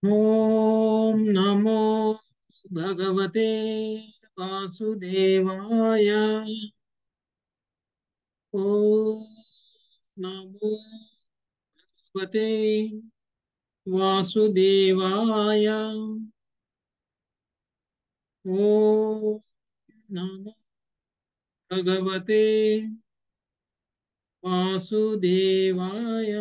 ఓం నమో భగవతే వాసుదేవాయ ఓం నమో భగవతే వాసుదేవాయ ఓం నమో భగవతే వాసుదేవాయ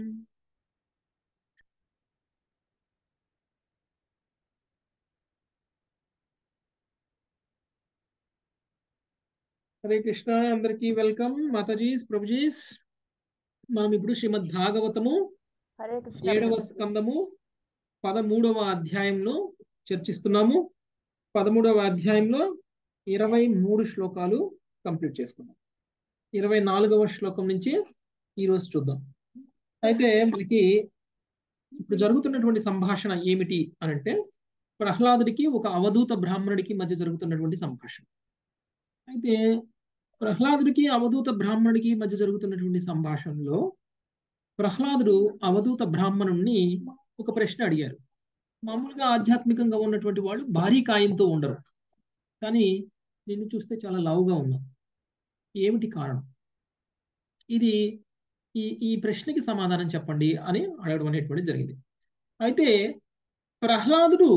హరే కృష్ణ అందరికీ వెల్కమ్ మాతాజీస్ ప్రభుజీస్ మనం ఇప్పుడు శ్రీమద్ భాగవతము హరే కృష్ణ ఏడవ ప్రభుజీ. స్కందము పదమూడవ అధ్యాయంలో చర్చిస్తున్నాము పదమూడవ అధ్యాయంలో ఇరవై మూడు శ్లోకాలు కంప్లీట్ చేసుకున్నాం ఇరవై నాలుగవ శ్లోకం నుంచి ఈరోజు చూద్దాం అయితే మనకి ఇప్పుడు జరుగుతున్నటువంటి సంభాషణ ఏమిటి అని అంటే ప్రహ్లాదుడికి ఒక అవధూత బ్రాహ్మణుడికి మధ్య జరుగుతున్నటువంటి సంభాషణ అయితే ప్రహ్లాదుడికి అవధూత బ్రాహ్మణుడికి మధ్య జరుగుతున్నటువంటి సంభాషణలో ప్రహ్లాదుడు అవధూత బ్రాహ్మణుణ్ణి ఒక ప్రశ్న అడిగారు మామూలుగా ఆధ్యాత్మికంగా ఉన్నటువంటి వాళ్ళు భారీ కాయంతో ఉండరు కానీ నిన్ను చూస్తే చాలా లావుగా ఉన్నావు ఏమిటి కారణం ఇది ఈ ఈ ప్రశ్నకి సమాధానం చెప్పండి అని అడగడం అనేటువంటి జరిగింది అయితే ప్రహ్లాదుడు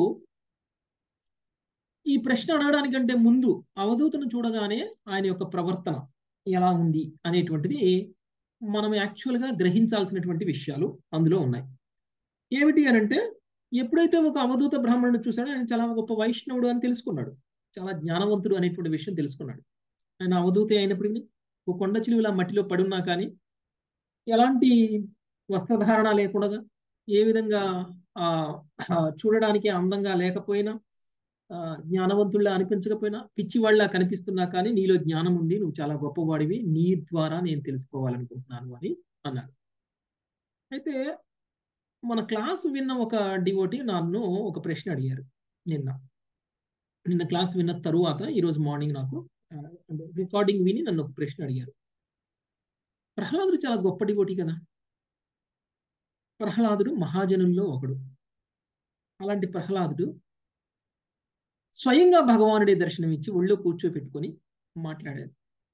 ఈ ప్రశ్న అడగడానికంటే ముందు అవధూతను చూడగానే ఆయన యొక్క ప్రవర్తన ఎలా ఉంది అనేటువంటిది మనం యాక్చువల్గా గ్రహించాల్సినటువంటి విషయాలు అందులో ఉన్నాయి ఏమిటి అని అంటే ఎప్పుడైతే ఒక అవధూత బ్రాహ్మణుడు చూశాడో ఆయన చాలా గొప్ప వైష్ణవుడు అని తెలుసుకున్నాడు చాలా జ్ఞానవంతుడు అనేటువంటి విషయం తెలుసుకున్నాడు ఆయన అవధూతే అయినప్పటికీ ఒక కొండ చిలువలా మట్టిలో పడున్నా కానీ ఎలాంటి వస్త్రధారణ లేకుండా ఏ విధంగా ఆ ఆ, చూడడానికి అందంగా లేకపోయినా ఆ, జ్ఞానవంతుల్లా అనిపించకపోయినా పిచ్చివాళ్ళ కనిపిస్తున్నా కానీ నీలో జ్ఞానం ఉంది నువ్వు చాలా గొప్పవాడివి నీ ద్వారా నేను తెలుసుకోవాలనుకుంటున్నాను అని అన్నాడు అయితే మన క్లాస్ విన్న ఒక డివోటి నన్ను ఒక ప్రశ్న అడిగారు నిన్న నిన్న క్లాస్ విన్న తరువాత ఈరోజు మార్నింగ్ నాకు రికార్డింగ్ విని నన్ను ఒక ప్రశ్న అడిగారు ప్రహ్లాదుడు చాలా గొప్ప డివోటి కదా ప్రహ్లాదుడు మహాజనుల్లో ఒకడు అలాంటి ప్రహ్లాదుడు స్వయంగా భగవానుడే దర్శనం ఇచ్చి ఒళ్ళో కూర్చోపెట్టుకొని మాట్లాడారు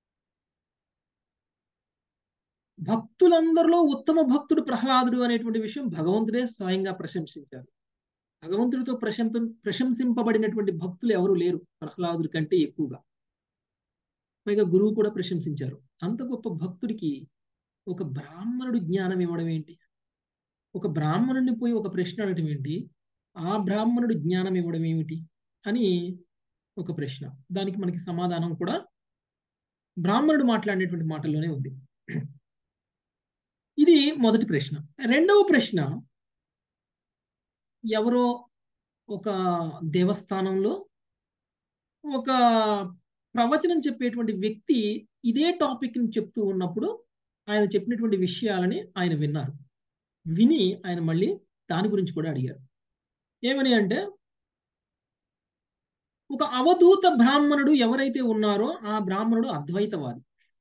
భక్తులందరిలో ఉత్తమ భక్తుడు ప్రహ్లాదుడు అనేటువంటి విషయం భగవంతుడే స్వయంగా ప్రశంసించారు భగవంతుడితో ప్రశంప ప్రశంసింపబడినటువంటి భక్తులు ఎవరు లేరు ప్రహ్లాదుడి కంటే ఎక్కువగా పైగా గురువు కూడా ప్రశంసించారు అంత గొప్ప భక్తుడికి ఒక బ్రాహ్మణుడు జ్ఞానం ఇవ్వడం ఏంటి ఒక బ్రాహ్మణుడిని పోయి ఒక ప్రశ్న అడగడం ఏంటి ఆ బ్రాహ్మణుడు జ్ఞానం ఇవ్వడం ఏమిటి అని ఒక ప్రశ్న దానికి మనకి సమాధానం కూడా బ్రాహ్మణుడు మాట్లాడినటువంటి మాటల్లోనే ఉంది ఇది మొదటి ప్రశ్న రెండవ ప్రశ్న ఎవరో ఒక దేవస్థానంలో ఒక ప్రవచనం చెప్పేటువంటి వ్యక్తి ఇదే టాపిక్ని చెప్తూ ఉన్నప్పుడు ఆయన చెప్పినటువంటి విషయాలని ఆయన విన్నారు విని ఆయన మళ్ళీ దాని గురించి కూడా అడిగారు ఏమని అంటే ఒక అవధూత బ్రాహ్మణుడు ఎవరైతే ఉన్నారో ఆ బ్రాహ్మణుడు అద్వైతవాది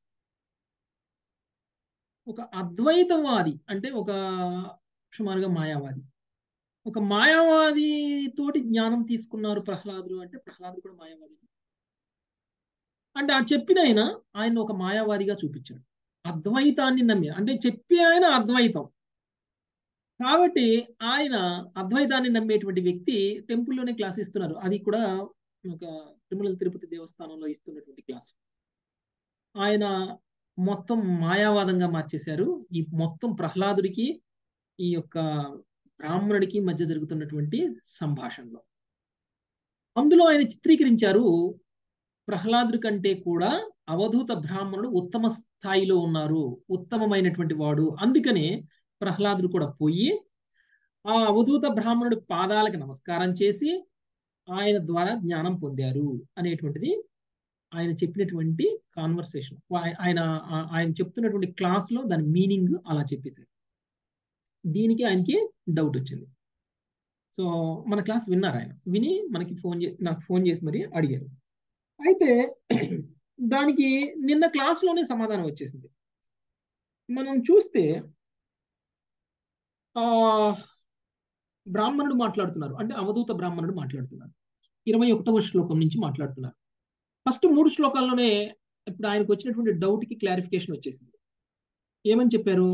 ఒక అద్వైతవాది అంటే ఒక సుమారుగా మాయావాది ఒక మాయావాది తోటి జ్ఞానం తీసుకున్నారు ప్రహ్లాదుడు అంటే ప్రహ్లాదుడు కూడా మాయావాది అంటే ఆ చెప్పిన ఆయన ఆయన ఒక మాయావాదిగా చూపించాడు అద్వైతాన్ని నమ్మి అంటే చెప్పి ఆయన అద్వైతం కాబట్టి ఆయన అద్వైతాన్ని నమ్మేటువంటి వ్యక్తి టెంపుల్లోనే క్లాస్ ఇస్తున్నారు అది కూడా ఒక తిరుమల తిరుపతి దేవస్థానంలో ఇస్తున్నటువంటి క్లాస్ ఆయన మొత్తం మాయావాదంగా మార్చేశారు ఈ మొత్తం ప్రహ్లాదుడికి ఈ యొక్క బ్రాహ్మణుడికి మధ్య జరుగుతున్నటువంటి సంభాషణలో అందులో ఆయన చిత్రీకరించారు ప్రహ్లాదుడి కంటే కూడా అవధూత బ్రాహ్మణుడు ఉత్తమ స్థాయిలో ఉన్నారు ఉత్తమమైనటువంటి వాడు అందుకనే ప్రహ్లాదుడు కూడా పోయి ఆ అవధూత బ్రాహ్మణుడి పాదాలకు నమస్కారం చేసి ఆయన ద్వారా జ్ఞానం పొందారు అనేటువంటిది ఆయన చెప్పినటువంటి కాన్వర్సేషన్ ఆయన ఆయన చెప్తున్నటువంటి క్లాస్లో దాని మీనింగ్ అలా చెప్పేశారు దీనికి ఆయనకి డౌట్ వచ్చింది సో మన క్లాస్ విన్నారు ఆయన విని మనకి ఫోన్ నాకు ఫోన్ చేసి మరి అడిగారు అయితే దానికి నిన్న క్లాస్లోనే సమాధానం వచ్చేసింది మనం చూస్తే ఆ బ్రాహ్మణుడు మాట్లాడుతున్నారు అంటే అవధూత బ్రాహ్మణుడు మాట్లాడుతున్నారు ఇరవై ఒకటవ శ్లోకం నుంచి మాట్లాడుతున్నారు ఫస్ట్ మూడు శ్లోకాల్లోనే ఇప్పుడు ఆయనకు వచ్చినటువంటి డౌట్ కి క్లారిఫికేషన్ వచ్చేసింది ఏమని చెప్పారు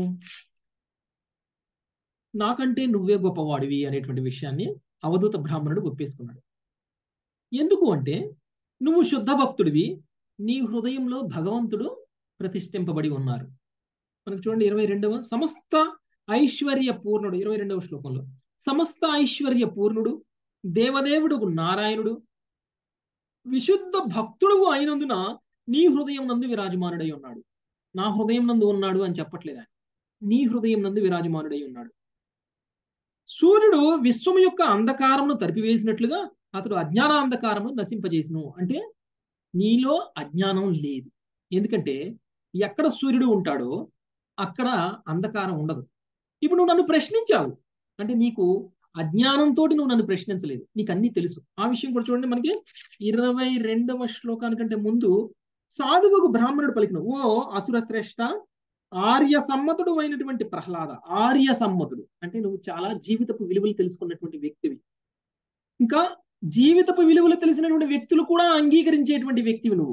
నాకంటే నువ్వే గొప్పవాడివి అనేటువంటి విషయాన్ని అవధూత బ్రాహ్మణుడు ఒప్పేసుకున్నాడు ఎందుకు అంటే నువ్వు శుద్ధ భక్తుడివి నీ హృదయంలో భగవంతుడు ప్రతిష్ఠింపబడి ఉన్నారు మనకు చూడండి ఇరవై రెండవ సమస్త ఐశ్వర్య పూర్ణుడు ఇరవై రెండవ శ్లోకంలో సమస్త ఐశ్వర్య పూర్ణుడు దేవదేవుడు నారాయణుడు విశుద్ధ భక్తుడు అయినందున నీ హృదయం నందు విరాజమానుడై ఉన్నాడు నా హృదయం నందు ఉన్నాడు అని చెప్పట్లేదు ఆయన నీ హృదయం నందు విరాజమానుడై ఉన్నాడు సూర్యుడు విశ్వం యొక్క అంధకారమును తరిపివేసినట్లుగా అతడు అజ్ఞాన అంధకారమును నశింపజేసిను అంటే నీలో అజ్ఞానం లేదు ఎందుకంటే ఎక్కడ సూర్యుడు ఉంటాడో అక్కడ అంధకారం ఉండదు ఇప్పుడు నువ్వు నన్ను ప్రశ్నించావు అంటే నీకు అజ్ఞానంతో నువ్వు నన్ను ప్రశ్నించలేదు నీకు అన్ని తెలుసు ఆ విషయం కూడా చూడండి మనకి ఇరవై రెండవ శ్లోకానికంటే ముందు సాధువుకు బ్రాహ్మణుడు పలికిన ఓ అసుర శ్రేష్ట ఆర్య సమ్మతుడు అయినటువంటి ప్రహ్లాద ఆర్య సమ్మతుడు అంటే నువ్వు చాలా జీవితపు విలువలు తెలుసుకున్నటువంటి వ్యక్తివి ఇంకా జీవితపు విలువలు తెలిసినటువంటి వ్యక్తులు కూడా అంగీకరించేటువంటి వ్యక్తివి నువ్వు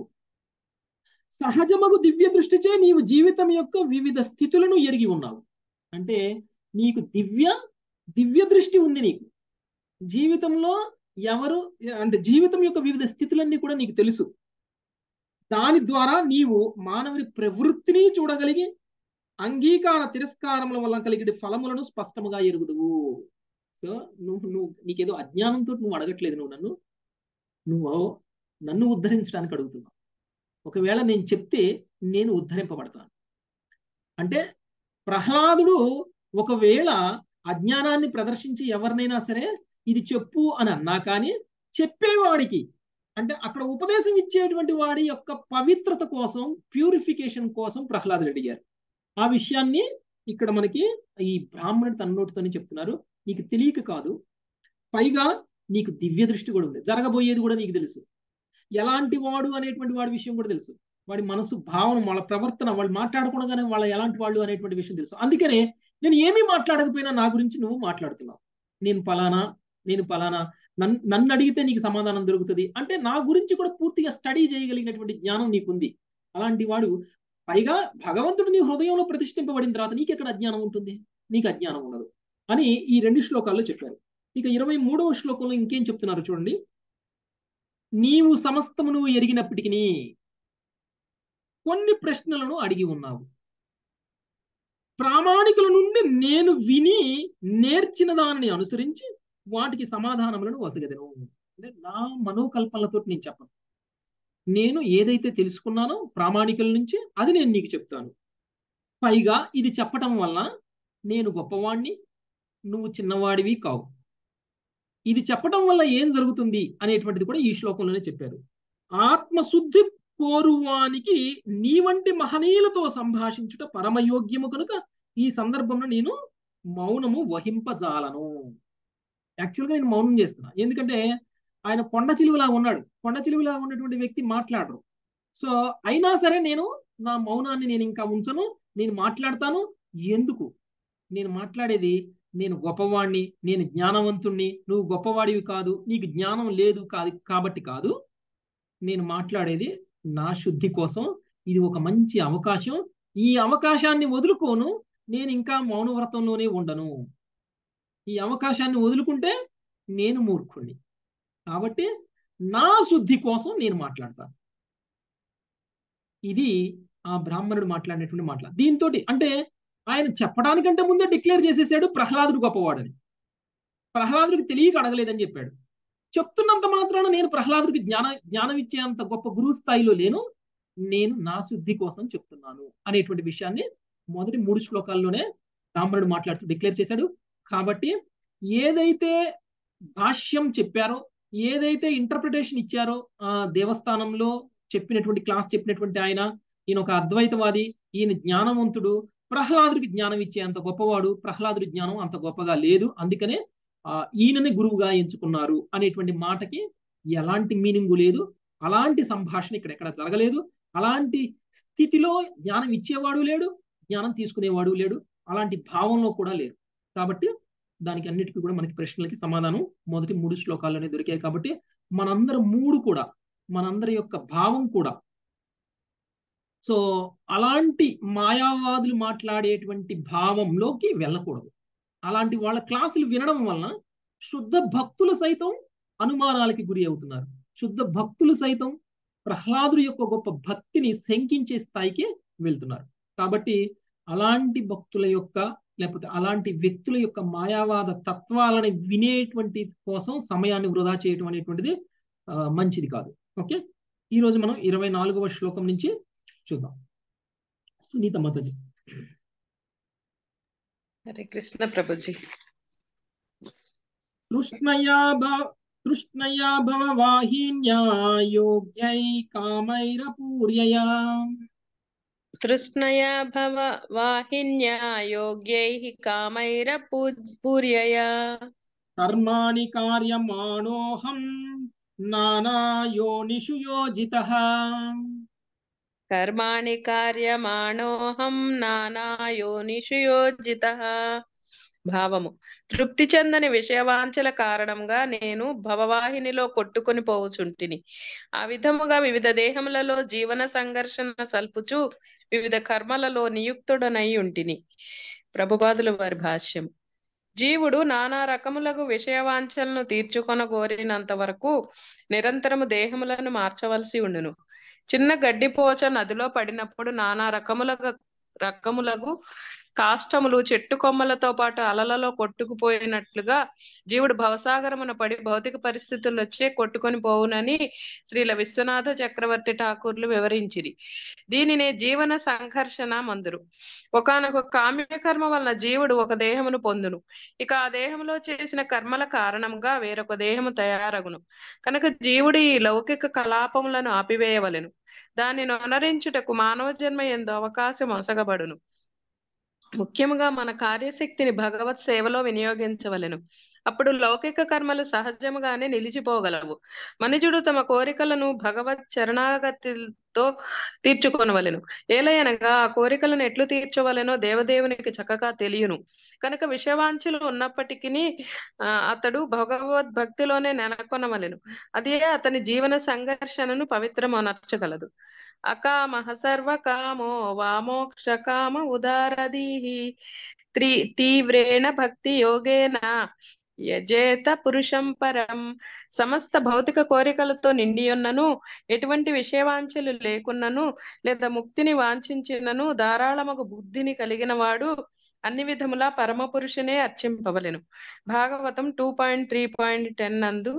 సహజమగు దివ్య దృష్టిచే నీవు జీవితం యొక్క వివిధ స్థితులను ఎరిగి ఉన్నావు అంటే నీకు దివ్య దివ్య దృష్టి ఉంది నీకు జీవితంలో ఎవరు అంటే జీవితం యొక్క వివిధ స్థితులన్నీ కూడా నీకు తెలుసు దాని ద్వారా నీవు మానవుని ప్రవృత్తిని చూడగలిగి అంగీకార తిరస్కారముల వల్ల కలిగే ఫలములను స్పష్టముగా ఎరుగుదువు సో నువ్వు నువ్వు నీకేదో అజ్ఞానంతో నువ్వు అడగట్లేదు నువ్వు నన్ను నువ్వు నన్ను ఉద్ధరించడానికి అడుగుతున్నావు ఒకవేళ నేను చెప్తే నేను ఉద్ధరింపబడతాను అంటే ప్రహ్లాదుడు ఒకవేళ అజ్ఞానాన్ని ప్రదర్శించి ఎవరినైనా సరే ఇది చెప్పు అని అన్నా కానీ చెప్పేవాడికి అంటే అక్కడ ఉపదేశం ఇచ్చేటువంటి వాడి యొక్క పవిత్రత కోసం ప్యూరిఫికేషన్ కోసం ప్రహ్లాదుడు అడిగారు ఆ విషయాన్ని ఇక్కడ మనకి ఈ బ్రాహ్మణుడు తన నోటితోనే చెప్తున్నారు నీకు తెలియక కాదు పైగా నీకు దివ్య దృష్టి కూడా ఉంది జరగబోయేది కూడా నీకు తెలుసు ఎలాంటి వాడు అనేటువంటి వాడి విషయం కూడా తెలుసు వాడి మనసు భావన వాళ్ళ ప్రవర్తన వాళ్ళు మాట్లాడకుండానే వాళ్ళ ఎలాంటి వాళ్ళు అనేటువంటి విషయం తెలుసు అందుకనే నేను ఏమీ మాట్లాడకపోయినా నా గురించి నువ్వు మాట్లాడుతున్నావు నేను పలానా నేను పలానా నన్ను నన్ను అడిగితే నీకు సమాధానం దొరుకుతుంది అంటే నా గురించి కూడా పూర్తిగా స్టడీ చేయగలిగినటువంటి జ్ఞానం నీకుంది అలాంటి వాడు పైగా భగవంతుడు నీ హృదయంలో ప్రతిష్ఠింపబడిన తర్వాత నీకు ఎక్కడ అజ్ఞానం ఉంటుంది నీకు అజ్ఞానం ఉండదు అని ఈ రెండు శ్లోకాల్లో చెప్పారు ఇక ఇరవై మూడవ శ్లోకంలో ఇంకేం చెప్తున్నారు చూడండి నీవు సమస్తమును ఎరిగినప్పటికీ కొన్ని ప్రశ్నలను అడిగి ఉన్నావు ప్రామాణికుల నుండి నేను విని నేర్చిన దానిని అనుసరించి వాటికి సమాధానములను వసగదను అంటే నా మనోకల్పనలతో నేను చెప్పను నేను ఏదైతే తెలుసుకున్నానో ప్రామాణికుల నుంచి అది నేను నీకు చెప్తాను పైగా ఇది చెప్పటం వల్ల నేను గొప్పవాణ్ణి నువ్వు చిన్నవాడివి కావు ఇది చెప్పటం వల్ల ఏం జరుగుతుంది అనేటువంటిది కూడా ఈ శ్లోకంలోనే చెప్పారు ఆత్మశుద్ధి కోరువానికి నీ వంటి మహనీయులతో సంభాషించుట పరమయోగ్యము కనుక ఈ సందర్భంలో నేను మౌనము వహింపజాలను యాక్చువల్గా నేను మౌనం చేస్తున్నా ఎందుకంటే ఆయన కొండ చిలువలా ఉన్నాడు కొండ చిలువలా ఉన్నటువంటి వ్యక్తి మాట్లాడరు సో అయినా సరే నేను నా మౌనాన్ని నేను ఇంకా ఉంచను నేను మాట్లాడతాను ఎందుకు నేను మాట్లాడేది నేను గొప్పవాణ్ణి నేను జ్ఞానవంతుణ్ణి నువ్వు గొప్పవాడివి కాదు నీకు జ్ఞానం లేదు కాదు కాబట్టి కాదు నేను మాట్లాడేది నా శుద్ధి కోసం ఇది ఒక మంచి అవకాశం ఈ అవకాశాన్ని వదులుకోను నేను ఇంకా మౌనవ్రతంలోనే ఉండను ఈ అవకాశాన్ని వదులుకుంటే నేను మూర్ఖుణ్ణి కాబట్టి నా శుద్ధి కోసం నేను మాట్లాడతాను ఇది ఆ బ్రాహ్మణుడు మాట్లాడినటువంటి మాటల దీంతో అంటే ఆయన చెప్పడానికంటే ముందే డిక్లేర్ చేసేసాడు ప్రహ్లాదుడు గొప్పవాడని ప్రహ్లాదుడికి తెలియక అడగలేదని చెప్పాడు చెప్తున్నంత మాత్రాన నేను ప్రహ్లాదుడికి జ్ఞాన జ్ఞానం ఇచ్చేంత గొప్ప గురువు స్థాయిలో లేను నేను నా శుద్ధి కోసం చెప్తున్నాను అనేటువంటి విషయాన్ని మొదటి మూడు శ్లోకాల్లోనే బ్రాహ్మణుడు మాట్లాడుతూ డిక్లేర్ చేశాడు కాబట్టి ఏదైతే భాష్యం చెప్పారో ఏదైతే ఇంటర్ప్రిటేషన్ ఇచ్చారో ఆ దేవస్థానంలో చెప్పినటువంటి క్లాస్ చెప్పినటువంటి ఆయన ఈయన ఒక అద్వైతవాది ఈయన జ్ఞానవంతుడు ప్రహ్లాదుడికి జ్ఞానం ఇచ్చే అంత గొప్పవాడు ప్రహ్లాదుడి జ్ఞానం అంత గొప్పగా లేదు అందుకనే ఆ ఈయనని గురువుగా ఎంచుకున్నారు అనేటువంటి మాటకి ఎలాంటి మీనింగు లేదు అలాంటి సంభాషణ ఇక్కడ ఎక్కడ జరగలేదు అలాంటి స్థితిలో జ్ఞానం ఇచ్చేవాడు లేడు జ్ఞానం తీసుకునేవాడు లేడు అలాంటి భావంలో కూడా లేరు కాబట్టి దానికి అన్నిటికీ కూడా మనకి ప్రశ్నలకి సమాధానం మొదటి మూడు శ్లోకాల్లోనే దొరికాయి కాబట్టి మనందరం మూడు కూడా మనందరి యొక్క భావం కూడా సో అలాంటి మాయావాదులు మాట్లాడేటువంటి భావంలోకి వెళ్ళకూడదు అలాంటి వాళ్ళ క్లాసులు వినడం వలన శుద్ధ భక్తులు సైతం అనుమానాలకి గురి అవుతున్నారు శుద్ధ భక్తులు సైతం ప్రహ్లాదుడి యొక్క గొప్ప భక్తిని శంకించే స్థాయికి వెళ్తున్నారు కాబట్టి అలాంటి భక్తుల యొక్క లేకపోతే అలాంటి వ్యక్తుల యొక్క మాయావాద తత్వాలని వినేటువంటి కోసం సమయాన్ని వృధా చేయటం అనేటువంటిది మంచిది కాదు ఓకే ఈ రోజు మనం ఇరవై నాలుగవ శ్లోకం నుంచి చూద్దాం సునీత మాతాజీ హరే కృష్ణ ప్రభుజీ తృష్ణయా భవ తృష్ణయా భవవాహిన్యా యోగ్యై కామైరపూర్యయా తృష్ణయా భవ వాహిన్యా యోగ్యైః కామైర పూర్యయా కర్మాణి కార్యమాణోహం నానాయోనిషు యోజితః కర్మాణి కార్యమాణోహం నానాయోనిషు యోజితః భావము తృప్తి చెందని విషయవాంఛల కారణంగా నేను భవవాహినిలో కొట్టుకొని పోవుచుంటిని ఆ విధముగా వివిధ దేహములలో జీవన సంఘర్షణ సల్పుచు వివిధ కర్మలలో నియుక్తుడనై ఉంటిని ప్రభుపాదుల వారి భాష్యం జీవుడు నానా రకములకు విషయవాంఛలను తీర్చుకొన కోరినంత వరకు నిరంతరము దేహములను మార్చవలసి ఉండును చిన్న గడ్డిపోచ నదిలో పడినప్పుడు నానా రకములకు రకములకు కాష్టములు చెట్టు కొమ్మలతో పాటు అలలలో కొట్టుకుపోయినట్లుగా జీవుడు భవసాగరమున పడి భౌతిక పరిస్థితులు వచ్చే కొట్టుకొని పోవునని శ్రీల విశ్వనాథ చక్రవర్తి ఠాకూర్లు వివరించిరి దీనినే జీవన సంఘర్షణ మందురు ఒకనొక కామ్య కర్మ వలన జీవుడు ఒక దేహమును పొందును ఇక ఆ దేహంలో చేసిన కర్మల కారణంగా వేరొక దేహము తయారగును కనుక జీవుడు ఈ లౌకిక కలాపములను ఆపివేయవలెను దానిని అనరించుటకు మానవ జన్మ ఎందు అవకాశం ఒసగబడును ముఖ్యముగా మన కార్యశక్తిని భగవత్ సేవలో వినియోగించవలెను అప్పుడు లౌకిక కర్మలు సహజముగానే నిలిచిపోగలవు మనుజుడు తమ కోరికలను భగవత్ చరణాగతితో తీర్చుకొనవలెను ఏలయనగా ఆ కోరికలను ఎట్లు తీర్చవలెనో దేవదేవునికి చక్కగా తెలియను కనుక విషయవాంఛలు ఉన్నప్పటికీ అతడు భగవద్భక్తిలోనే నెలకొనవలెను అదే అతని జీవన సంఘర్షణను పవిత్రమనర్చగలదు అకామః సర్వకామో వామోక్ష కామ ఉదారదీహి త్రి తీవ్రేణ భక్తి యోగేన యజేత పురుషం పరం సమస్త భౌతిక కోరికలతో నిండి ఉన్నను ఎటువంటి విషయవాంఛలు లేకున్నను లేదా ముక్తిని వాంఛించినను ధారాళమగు బుద్ధిని కలిగిన వాడు అన్ని విధములా పరమ పురుషునే అర్చింపవలెను Bhagavatam two point three point ten నందు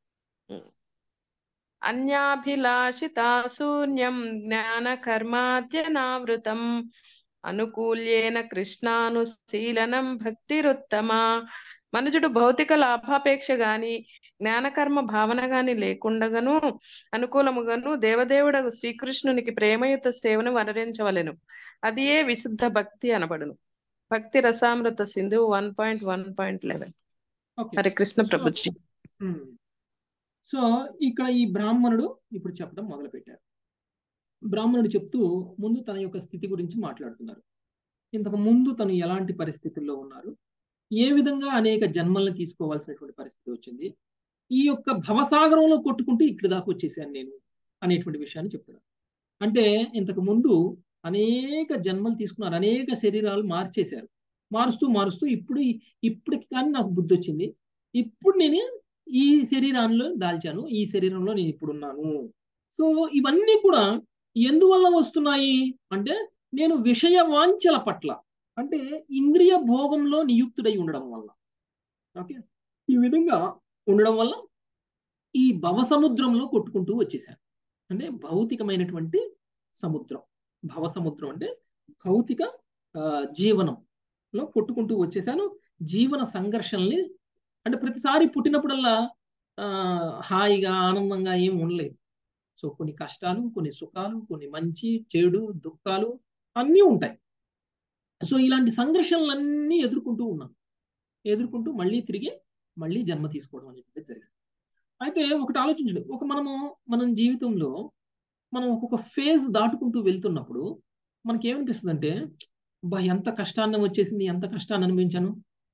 అన్యాభిలాషితాశూన్యం జ్ఞాన కర్మాద్యనావృతం అనుకూల్యేన కృష్ణానుశీలనం భక్తిరుత్తమా మనుజుడు భౌతిక లాభాపేక్ష గాని జ్ఞానకర్మ భావన గాని లేకుండగను అనుకూలముగాను దేవదేవుడగు శ్రీకృష్ణునికి ప్రేమయుత సేవను వనరించవలెను అది ఏ విశుద్ధ భక్తి అనబడును Bhakti Rasamrita Sindhu one point one point eleven Hare Krishna Prabhuji so ఇక్కడ ఈ బ్రాహ్మణుడు ఇప్పుడు చెప్పడం మొదలు పెట్టారు బ్రాహ్మణుడు చెప్తూ ముందు తన యొక్క స్థితి గురించి మాట్లాడుతున్నారు ఇంతకు ముందు తను ఎలాంటి పరిస్థితుల్లో ఉన్నారు ఏ విధంగా అనేక జన్మల్ని తీసుకోవాల్సినటువంటి పరిస్థితి వచ్చింది ఈ యొక్క భవసాగరంలో కొట్టుకుంటూ ఇక్కడి దాకా వచ్చేసాను నేను అనేటువంటి విషయాన్ని చెప్తున్నారు అంటే ఇంతకు ముందు అనేక జన్మలు తీసుకున్నారు అనేక శరీరాలు మార్చేశారు మారుస్తూ మారుస్తూ ఇప్పుడు ఇప్పటికి కానీ నాకు బుద్ధి వచ్చింది ఇప్పుడు నేను ఈ శరీరాల్లో దాల్చాను ఈ శరీరంలో నేను ఇప్పుడు ఉన్నాను సో ఇవన్నీ కూడా ఎందువల్ల వస్తున్నాయి అంటే నేను విషయ వాంఛల పట్ల అంటే ఇంద్రియ భోగంలో నియుక్తుడై ఉండడం వల్ల ఓకే ఈ విధంగా ఉండడం వల్ల ఈ భవ సముద్రంలో కొట్టుకుంటూ వచ్చేసాను అంటే భౌతికమైనటువంటి సముద్రం భవ సముద్రం అంటే భౌతిక జీవనంలో కొట్టుకుంటూ వచ్చేసాను జీవన సంఘర్షణల్ని అంటే ప్రతిసారి పుట్టినప్పుడల్లా హాయిగా ఆనందంగా ఏం ఉండలేదు సో కొన్ని కష్టాలు కొన్ని సుఖాలు కొన్ని మంచి చెడు దుఃఖాలు అన్నీ ఉంటాయి సో ఇలాంటి సంఘర్షణలన్నీ ఎదుర్కొంటూ ఉన్నాను ఎదుర్కొంటూ మళ్ళీ తిరిగి మళ్ళీ జన్మ తీసుకోవడం అనేది జరిగింది అయితే ఒకటి ఆలోచించండి ఒక మనము మన జీవితంలో మనం ఒక్కొక్క ఫేజ్ దాటుకుంటూ వెళ్తున్నప్పుడు మనకి ఏమనిపిస్తుంది అంటే బా ఎంత కష్టాన్ని వచ్చేసింది ఎంత కష్టాన్ని అనుభవించాను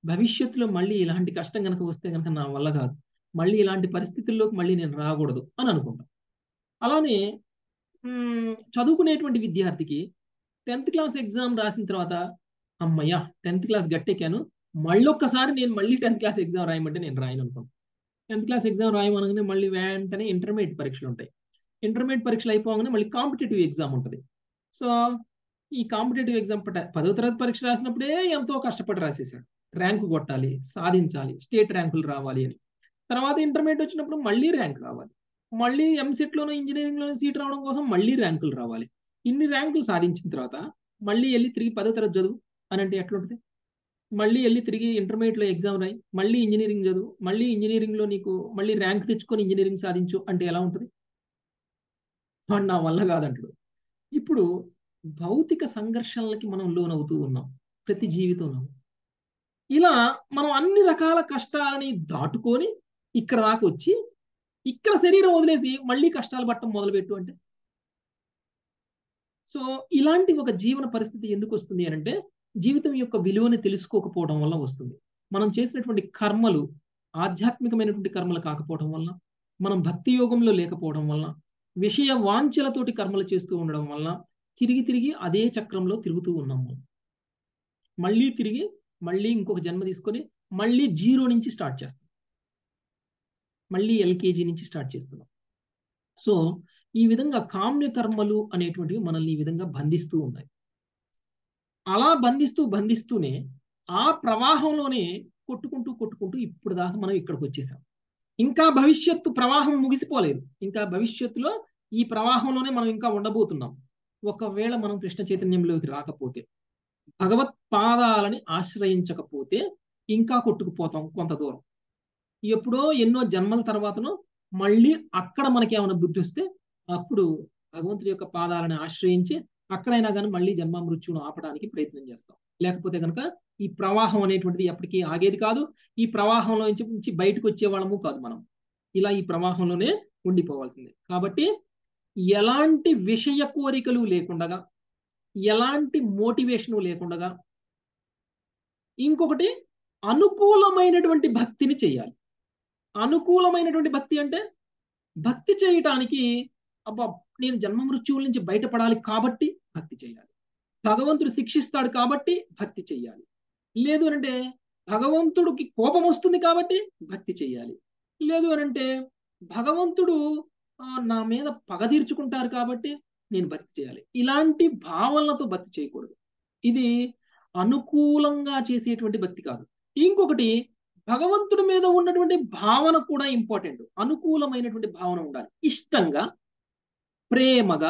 భవిష్యత్తులో మళ్ళీ ఇలాంటి కష్టం కనుక వస్తే కనుక నా వల్ల కాదు మళ్ళీ ఇలాంటి పరిస్థితుల్లోకి మళ్ళీ నేను రాకూడదు అని అనుకుంటాం అలానే మ్, చదువుకునేటువంటి విద్యార్థికి టెన్త్ క్లాస్ ఎగ్జామ్ రాసిన తర్వాత అమ్మయ్యా టెన్త్ క్లాస్ గట్టెక్కాను మళ్ళొక్కసారి నేను మళ్ళీ టెన్త్ క్లాస్ ఎగ్జామ్ రాయమంటే నేను రాయను అనుకోను టెన్త్ క్లాస్ ఎగ్జామ్ రాయమనగానే మళ్ళీ వెంటనే ఇంటర్మీడియట్ పరీక్షలు ఉంటాయి ఇంటర్మీడియట్ పరీక్షలు అయిపోగానే మళ్ళీ కాంపిటేటివ్ ఎగ్జామ్ ఉంటుంది సో ఈ కాంపిటేటివ్ ఎగ్జామ్ పదో తరగతి పరీక్ష రాసినప్పుడే ఎంతో కష్టపడి రాసేసాడు ర్యాంకు కొట్టాలి సాధించాలి స్టేట్ ర్యాంకులు రావాలి అని తర్వాత ఇంటర్మీడియట్ వచ్చినప్పుడు మళ్ళీ ర్యాంక్ రావాలి మళ్ళీ ఎంసెట్లోనూ ఇంజనీరింగ్లోనూ సీట్ రావడం కోసం మళ్ళీ ర్యాంకులు రావాలి ఇన్ని ర్యాంకులు సాధించిన తర్వాత మళ్ళీ వెళ్ళి తిరిగి పదో తరగతి చదువు అని అంటే ఎట్లుంటుంది మళ్ళీ వెళ్ళి తిరిగి ఇంటర్మీడియట్లో ఎగ్జామ్ రాయి మళ్ళీ ఇంజనీరింగ్ చదువు మళ్ళీ ఇంజనీరింగ్లో నీకు మళ్ళీ ర్యాంక్ తెచ్చుకొని ఇంజనీరింగ్ సాధించు అంటే ఎలా ఉంటుంది వాడు నా వల్ల కాదంటాడు ఇప్పుడు భౌతిక సంఘర్షణలకి మనం లోనవుతూ ఉన్నాం ప్రతి జీవితంలో ఇలా మనం అన్ని రకాల కష్టాలని దాటుకొని ఇక్కడ దాకా వచ్చి ఇక్కడ శరీరం వదిలేసి మళ్ళీ కష్టాలు పట్టడం మొదలుపెట్టు అంటే సో ఇలాంటి ఒక జీవన పరిస్థితి ఎందుకు వస్తుంది అని అంటే జీవితం యొక్క విలువని తెలుసుకోకపోవడం వల్ల వస్తుంది మనం చేసినటువంటి కర్మలు ఆధ్యాత్మికమైనటువంటి కర్మలు కాకపోవడం వల్ల మనం భక్తి యోగంలో లేకపోవడం వల్ల విషయ వాంఛలతోటి కర్మలు చేస్తూ ఉండడం వల్ల తిరిగి తిరిగి అదే చక్రంలో తిరుగుతూ ఉన్నాం మనం మళ్ళీ తిరిగి మళ్ళీ ఇంకొక జన్మ తీసుకొని మళ్ళీ జీరో నుంచి స్టార్ట్ చేస్తాం మళ్ళీ ఎల్కేజీ నుంచి స్టార్ట్ చేస్తున్నాం సో ఈ విధంగా కామ్య కర్మలు అనేటువంటివి మనల్ని ఈ విధంగా బంధిస్తూ ఉన్నాయి అలా బంధిస్తూ బంధిస్తూనే ఆ ప్రవాహంలోనే కొట్టుకుంటూ కొట్టుకుంటూ ఇప్పుడు దాకా మనం ఇక్కడికి వచ్చేసాం ఇంకా భవిష్యత్తు ప్రవాహం ముగిసిపోలేదు ఇంకా భవిష్యత్తులో ఈ ప్రవాహంలోనే మనం ఇంకా ఉండబోతున్నాం ఒకవేళ మనం కృష్ణ చైతన్యంలోకి రాకపోతే భగవత్ పాదాలని ఆశ్రయించకపోతే ఇంకా కొట్టుకుపోతాం కొంత దూరం ఎప్పుడో ఎన్నో జన్మల తర్వాతనో మళ్ళీ అక్కడ మనకి ఏమైనా బుద్ధి వస్తే అప్పుడు భగవంతుడి యొక్క పాదాలను ఆశ్రయించి అక్కడైనా కానీ మళ్ళీ జన్మ మృత్యును ఆపడానికి ప్రయత్నం చేస్తాం లేకపోతే కనుక ఈ ప్రవాహం అనేటువంటిది ఎప్పటికీ ఆగేది కాదు ఈ ప్రవాహంలో నుంచి బయటకు వచ్చే వాళ్ళము కాదు మనం ఇలా ఈ ప్రవాహంలోనే ఉండిపోవాల్సిందే కాబట్టి ఎలాంటి విషయ కోరికలు లేకుండగా ఎలాంటి మోటివేషను లేకుండగా ఇంకొకటి అనుకూలమైనటువంటి భక్తిని చేయాలి అనుకూలమైనటువంటి భక్తి అంటే భక్తి చేయటానికి అబ్బా నేను జన్మ మృత్యువుల నుంచి బయటపడాలి కాబట్టి భక్తి చేయాలి భగవంతుడు శిక్షిస్తాడు కాబట్టి భక్తి చెయ్యాలి లేదు అనంటే భగవంతుడికి కోపం వస్తుంది కాబట్టి భక్తి చెయ్యాలి లేదు అనంటే భగవంతుడు నా మీద పగ తీర్చుకుంటారు కాబట్టి నేను భక్తి చేయాలి ఇలాంటి భావనలతో భక్తి చేయకూడదు ఇది అనుకూలంగా చేసేటువంటి భక్తి కాదు ఇంకొకటి భగవంతుడి మీద ఉన్నటువంటి భావన కూడా ఇంపార్టెంట్ అనుకూలమైనటువంటి భావన ఉండాలి ఇష్టంగా ప్రేమగా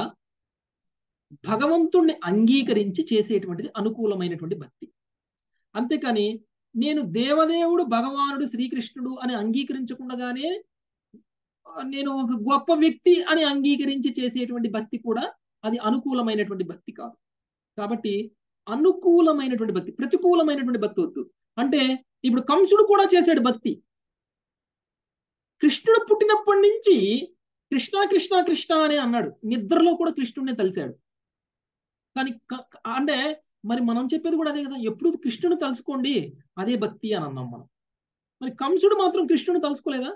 భగవంతుణ్ణి అంగీకరించి చేసేటువంటిది అనుకూలమైనటువంటి భక్తి అంతేకాని నేను దేవదేవుడు భగవానుడు శ్రీకృష్ణుడు అని అంగీకరించకుండానే నేను ఒక గొప్ప వ్యక్తి అని అంగీకరించి చేసేటువంటి భక్తి కూడా అది అనుకూలమైనటువంటి భక్తి కాదు కాబట్టి అనుకూలమైనటువంటి భక్తి ప్రతికూలమైనటువంటి భక్తి వద్దు అంటే ఇప్పుడు కంసుడు కూడా చేశాడు భక్తి కృష్ణుడు పుట్టినప్పటి నుంచి కృష్ణ కృష్ణ కృష్ణ అని అన్నాడు నిద్రలో కూడా కృష్ణుడిని తలిచాడు కానీ అంటే మరి మనం చెప్పేది కూడా అదే కదా ఎప్పుడు కృష్ణుని తలుసుకోండి అదే భక్తి అని అన్నాం మనం మరి కంసుడు మాత్రం కృష్ణుని తలుసుకోలేదా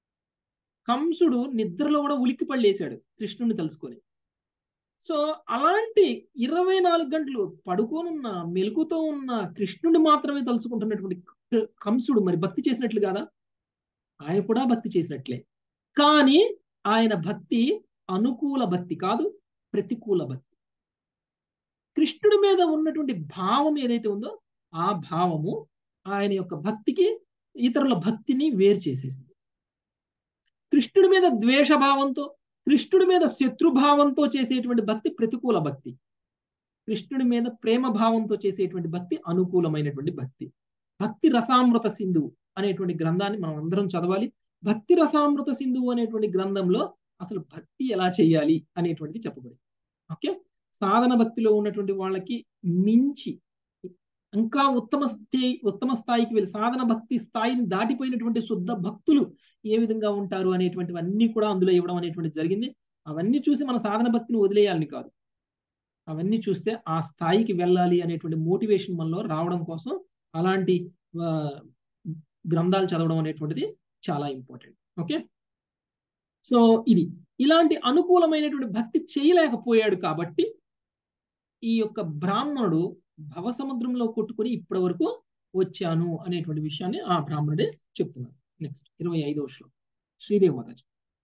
కంసుడు నిద్రలో కూడా ఉలిక్కి పళ్ళేశాడు కృష్ణుని తలుసుకొని సో అలాంటి ఇరవై నాలుగు గంటలు పడుకోనున్న మెలుకుతో ఉన్న కృష్ణుని మాత్రమే తలుచుకుంటున్నటువంటి కంసుడు మరి భక్తి చేసినట్లు కాదా ఆయన కూడా భక్తి చేసినట్లే కానీ ఆయన భక్తి అనుకూల భక్తి కాదు ప్రతికూల భక్తి కృష్ణుడి మీద ఉన్నటువంటి భావం ఏదైతే ఉందో ఆ భావము ఆయన యొక్క భక్తికి ఇతరుల భక్తిని వేరు చేసేసింది కృష్ణుడి మీద ద్వేషభావంతో కృష్ణుడి మీద శత్రుభావంతో చేసేటువంటి భక్తి ప్రతికూల భక్తి కృష్ణుడి మీద ప్రేమ భావంతో చేసేటువంటి భక్తి అనుకూలమైనటువంటి భక్తి భక్తి రసామృత సింధువు అనేటువంటి గ్రంథాన్ని మనం అందరం చదవాలి భక్తి రసామృత సింధువు అనేటువంటి గ్రంథంలో అసలు భక్తి ఎలా చేయాలి అనేటువంటిది చెప్పబడింది ఓకే సాధన భక్తిలో ఉన్నటువంటి వాళ్ళకి మించి ఇంకా ఉత్తమ స్థాయి ఉత్తమ స్థాయికి వెళ్ళి సాధన భక్తి స్థాయిని దాటిపోయినటువంటి శుద్ధ భక్తులు ఏ విధంగా ఉంటారు అనేటువంటివన్నీ కూడా అందులో ఇవ్వడం అనేటువంటి జరిగింది అవన్నీ చూసి మన సాధన భక్తిని వదిలేయాలని కాదు అవన్నీ చూస్తే ఆ స్థాయికి వెళ్ళాలి అనేటువంటి మోటివేషన్ మనలో రావడం కోసం అలాంటి ఆ, గ్రంథాలు చదవడం అనేటువంటిది చాలా ఇంపార్టెంట్ ఓకే సో ఇది ఇలాంటి అనుకూలమైనటువంటి భక్తి చేయలేకపోయాడు కాబట్టి ఈ యొక్క బ్రాహ్మణుడు భవసముద్రంలో కొట్టుకుని ఇప్పటి వరకు వచ్చాను అనేటువంటి విషయాన్ని ఆ బ్రాహ్మణుడే చెప్తున్నారు నెక్స్ట్ ఇరవై ఐదవ శ్లోకం శ్రీదేవి మాతాజీ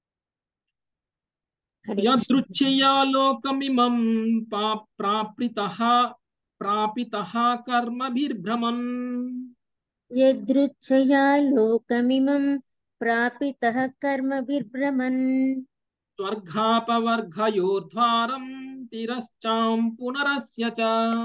హరే కృష్ణ యదృచ్ఛయా లోకమిమం పా- ప్రాప్తితః ప్రాపితః కర్మభిర్భ్రమన్ యదృచ్ఛయా లోకమిమం ప్రాపితః కర్మభిర్భ్రమన్ స్వర్గాపవర్గయోర్ద్వారం తిరశ్చాం పునరస్య చ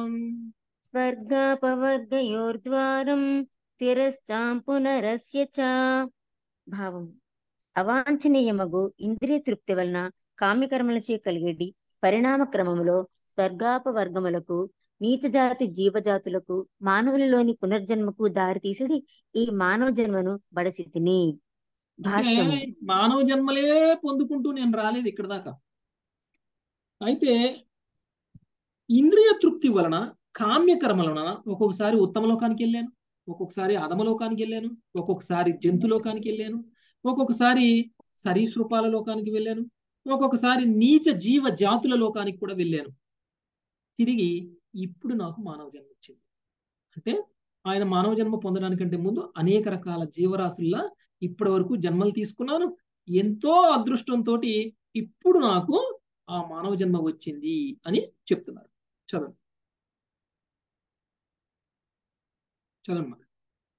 స్వర్గాపవర్గయోర్ద్వారం తిరశ్చాం పునరస్య చ భావం అవాంఛనీయమగు ఇంద్రియ తృప్తి వలన కామ్యకర్మలచే కలిగేటి పరిణామ క్రమములో స్వర్గాపవర్గములకు నీచ జాతి జీవజాతులకు మానవులలోని పునర్జన్మకు దారి తీసిడి ఈ మానవ జన్మను బడసి తిని అంటే భాష్యము మానవ జన్మలే పొందుకుంటూ నేను రాలేదు ఇక్కడ దాకా అయితే ఇంద్రియ తృప్తి వలన కామ్యకర్మల వలన ఒక్కొక్కసారి ఉత్తమ లోకానికి వెళ్ళాను ఒక్కొక్కసారి అధమలోకానికి వెళ్ళాను ఒక్కొక్కసారి జంతులోకానికి వెళ్ళాను ఒక్కొక్కసారి సరీసృపాల లోకానికి వెళ్ళాను ఒక్కొక్కసారి నీచ జీవ జాతుల లోకానికి కూడా వెళ్ళాను తిరిగి ఇప్పుడు నాకు మానవ జన్మ వచ్చింది అంటే ఆయన మానవ జన్మ పొందడానికంటే ముందు అనేక రకాల జీవరాశుల్లా ఇప్పటి వరకు జన్మలు తీసుకున్నాను ఎంతో అదృష్టంతో ఇప్పుడు నాకు ఆ మానవ జన్మ వచ్చింది అని చెప్తున్నారు చదవండి చదవండి మరి.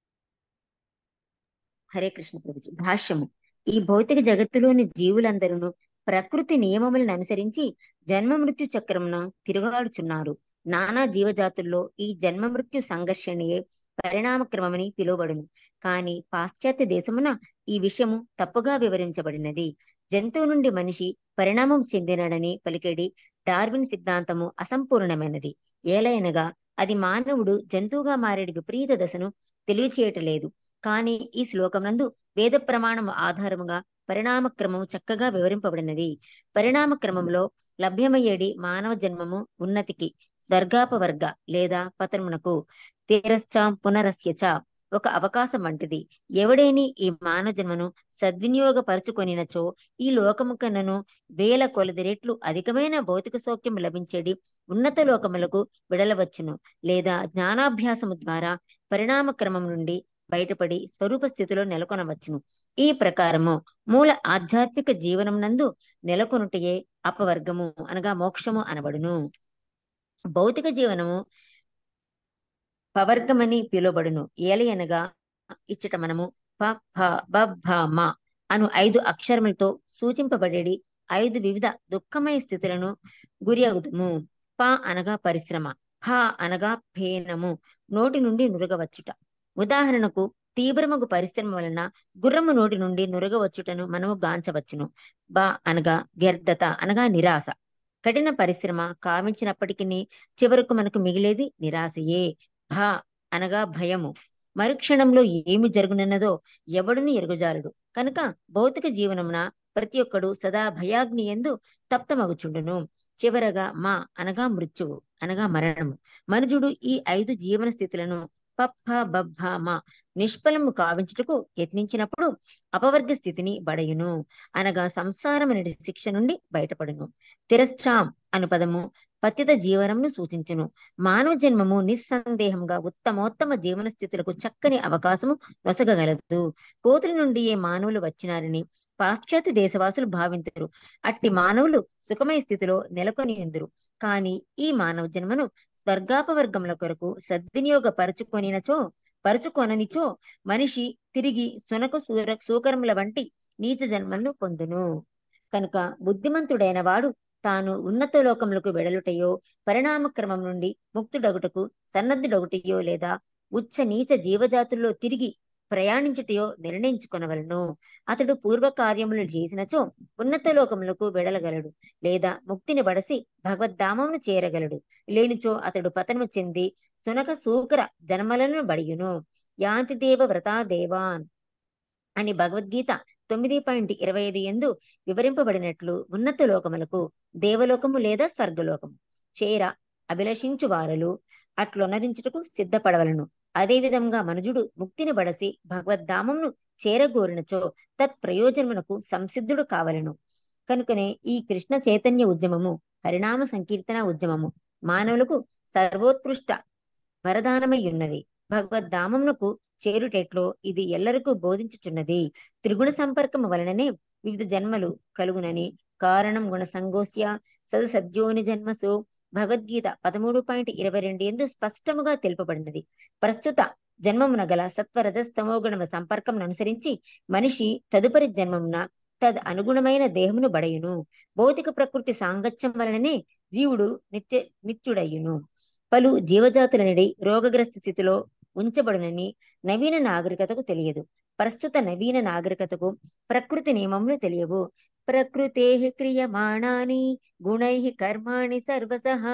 హరే కృష్ణ ప్రభుజీ భాష్యము ఈ భౌతిక జగత్తులోని జీవులందరూ ప్రకృతి నియమములను అనుసరించి జన్మ మృత్యు చక్రమున తిరుగాడుచున్నారు నానా జీవజాతుల్లో ఈ జన్మ మృత్యు సంఘర్షణయే పరిణామ క్రమమని పిలువబడును కాని పాశ్చాత్య దేశమున ఈ విషయము తప్పుగా వివరించబడినది జంతువు నుండి మనిషి పరిణామం చెందినడని పలికేడి డార్విన్ సిద్ధాంతము అసంపూర్ణమైనది ఏలైనగా అది మానవుడు జంతువుగా మారేడు విపరీత దశను తెలియచేయటలేదు కానీ ఈ శ్లోకమునందు వేద ప్రమాణం ఆధారముగా పరిణామ క్రమము చక్కగా వివరింపబడినది పరిణామ క్రమంలో లభ్యమయ్యేడి మానవ జన్మము ఉన్నతికి స్వర్గాపవర్గ లేదా పతనమునకు తీరశ్చాం పునరస్యచ ఒక అవకాశం వంటిది ఎవడేని ఈ మానవ జన్మను సద్వినియోగపరుచుకొనినచో ఈ లోకము కన్నను వేల కొలది రెట్లు అధికమైన భౌతిక సౌఖ్యం లభించేడి ఉన్నత లోకములకు విడలవచ్చును లేదా జ్ఞానాభ్యాసము ద్వారా పరిణామ క్రమం నుండి బయటపడి స్వరూప స్థితిలో నెలకొనవచ్చును ఈ ప్రకారము మూల ఆధ్యాత్మిక జీవనం నందు నెలకొనుటయే అపవర్గము అనగా మోక్షము అనబడును భౌతిక జీవనము పవర్గమని పిలువబడును ఏలయనగా ఇచ్చట మనము ప ఫ బ భ మ అను ఐదు అక్షరములతో సూచింపబడేడి ఐదు వివిధ దుఃఖమయ స్థితులను గురి అవుతుము ప అనగా పరిశ్రమ ఫ అనగా ఫేనము నోటి నుండి నురగవచ్చుట ఉదాహరణకు తీవ్రమగు పరిశ్రమ వలన గుర్రము నోటి నుండి నురగవచ్చుటను మనము గాంచవచ్చును బ అనగా వ్యర్థత అనగా నిరాశ కఠిన పరిశ్రమ కావించినప్పటికీ చివరకు మనకు మిగిలేది నిరాశయే భ అనగా భయము మరుక్షణంలో ఏమి జరుగునున్నదో ఎవడును ఎరుగుజాలడు కనుక భౌతిక జీవనమున ప్రతి ఒక్కడు సదా భయాగ్ని ఎందు తప్తమగుచుండును చివరగా మా అనగా మృత్యువు అనగా మరణము మనుజుడు ఈ ఐదు జీవన స్థితులను పప్ప బబ్బ మా నిష్ఫలము కావించుటకు యత్నించినప్పుడు అపవర్గ స్థితిని బడయును అనగా సంసారమనే శిక్ష నుండి బయటపడును తిరశ్చాం అను పదము పతిత జీవనంను సూచించును మానవ జన్మము నిస్సందేహంగా ఉత్తమోత్తమ జీవన స్థితులకు చక్కని అవకాశము నొసగగలదు కోతుల నుండి ఏ మానవులు వచ్చినారని పాశ్చాత్య దేశవాసులు భావించరు అట్టి మానవులు సుఖమయ స్థితిలో నెలకొని ఉందరు కాని ఈ మానవ జన్మను స్వర్గాపవర్గముల కొరకు సద్వినియోగపరచుకొనినచో పరుచుకొననిచో మనిషి తిరిగి సునక సూర సూకరముల వంటి నీచ జన్మలను పొందును కనుక బుద్ధిమంతుడైన వాడు తాను ఉన్నత లోకములకు వెడలుటయో పరిణామ క్రమం నుండి ముక్తుడగుటకు సన్నద్ధుడగుటయో లేదా ఉచ్చ నీచ జీవజాతుల్లో తిరిగి ప్రయాణించుటయో నిర్ణయించుకొనవలను అతడు పూర్వ కార్యములు చేసినచో ఉన్నత లోకములకు వెడలగలడు లేదా ముక్తిని బడసి భగవద్ధామమును చేరగలడు లేనిచో అతడు పతనము చెంది సునక సూకర జన్మలను బడియును యాంతి దేవ వ్రతా దేవాన్ అని భగవద్గీత తొమ్మిది పాయింట్ ఇరవై ఐదు ఎందు వివరింపబడినట్లు ఉన్నత లోకములకు దేవలోకము లేదా స్వర్గలోకము చేర అభిలషించు వారలు అట్లొనరించుటకు సిద్ధపడవలను అదే విధంగా మనుజుడు ముక్తిని బడసి భగవద్ధామంను చేరగోరినచో తత్ ప్రయోజనమునకు సంసిద్ధుడు కావలెను కనుకనే ఈ కృష్ణ చైతన్య ఉద్యమము హరినామ సంకీర్తన ఉద్యమము మానవులకు సర్వోత్కృష్ట వరదానమై ఉన్నది భగవద్ధామమునకు చేరుటెట్లో ఇది ఎల్లరకు బోధించుచున్నది త్రిగుణ సంపర్కము వలననే వివిధ జన్మలు కలుగునని కారణం గుణ సంగోస్య సదు సద్యోని జన్మసు భగవద్గీత పదమూడు పాయింట్ ఇరవై రెండు ఎందు స్పష్టముగా తెలుపబడినది ప్రస్తుత జన్మమున గల సత్వరజస్తమోగుణముల సంపర్కం అనుసరించి మనిషి తదుపరి జన్మమున తద్ అనుగుణమైన దేహమును బడయును భౌతిక ప్రకృతి సాంగత్యం వలననే జీవుడు నిత్య నిత్యుడయ్యును పలు జీవజాతుల నుండి రోగగ్రస్త స్థితిలో ఉంచబడునని నవీన నాగరికతకు తెలియదు ప్రస్తుత నవీన నాగరికతకు ప్రకృతి నియమములు తెలియవు ప్రకృతే క్రియమాణాని గుణై కర్మాణి సర్వసః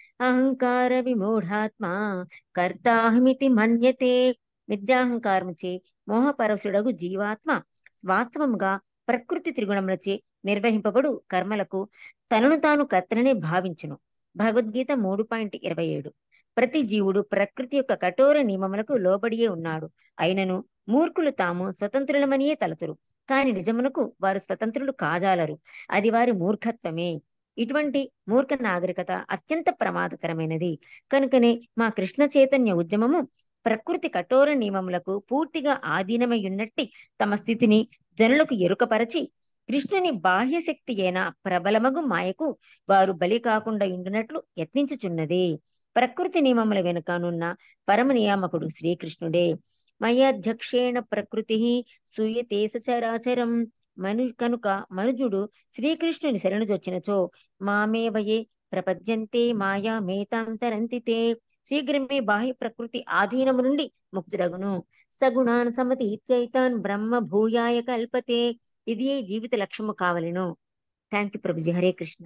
అహంకార విమూఢాత్మ కర్తాహమితి మన్యతే విద్యాహంకారముచే మోహపరసుడగు జీవాత్మ వాస్తవముగా ప్రకృతి త్రిగుణములచే నిర్వహింపబడు కర్మలకు తనను తాను కర్తనని భావించును భగవద్గీత మూడు పాయింట్ ఇరవై ఏడు ప్రతి జీవుడు ప్రకృతి యొక్క కఠోర నియమములకు లోబడియే ఉన్నాడు అయినను మూర్ఖులు తాము స్వతంత్రులమనియే తలతురు కాని నిజమునకు వారు స్వతంత్రులు కాజాలరు అది వారి మూర్ఖత్వమే ఇటువంటి మూర్ఖ నాగరికత అత్యంత ప్రమాదకరమైనది కనుకనే మా కృష్ణ చైతన్య ఉద్యమము ప్రకృతి కఠోర నియమములకు పూర్తిగా ఆధీనమై ఉన్నట్టి తమ స్థితిని జనులకు ఎరుకపరచి కృష్ణుని బాహ్య శక్తి అయిన ప్రబలమగు మాయకు వారు బలి కాకుండా ఉండినట్లు యత్నించుచున్నది ప్రకృతి నియమముల వెనుకనున్న పరమ నియామకుడు శ్రీకృష్ణుడే మయాధ్యక్షేణ ప్రకృతి సూయతే సచరాచరం మను కనుక మనుజుడు శ్రీకృష్ణుని శరణుజొచ్చినచో మామేవయే ప్రపద్యంతే మాయా మేతాం తరంతితే శీఘ్రమే బాహ్య ప్రకృతి ఆధీనము నుండి ముక్తుడగును సగుణాన్ సమతి ఇత్యైతాన్ బ్రహ్మ భూయాయ కల్పతే ఇది జీవిత లక్ష్యము కావలెను thank you Prabhuji Hare Krishna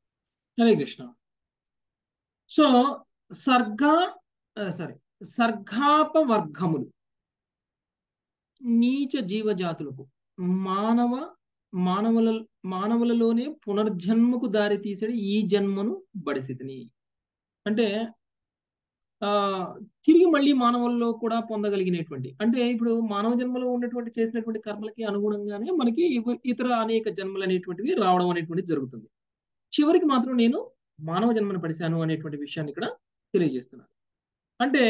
Hare Krishna so సర్గ సారీ సర్గాపవర్గములు నీచ జీవజాతులకు మానవ మానవుల మానవులలోనే పునర్జన్మకు దారి తీసేది ఈ జన్మను బడిసితిని అంటే ఆ తిరిగి మళ్ళీ మానవుల్లో కూడా పొందగలిగినటువంటి అంటే ఇప్పుడు మానవ జన్మలో ఉన్నటువంటి చేసినటువంటి కర్మలకి అనుగుణంగానే మనకి ఇవ- ఇతర అనేక జన్మలు అనేటువంటివి రావడం అనేటువంటిది జరుగుతుంది చివరికి మాత్రం నేను మానవ జన్మను పడిశాను అనేటువంటి విషయాన్ని ఇక్కడ తెలియజేస్తున్నాను అంటే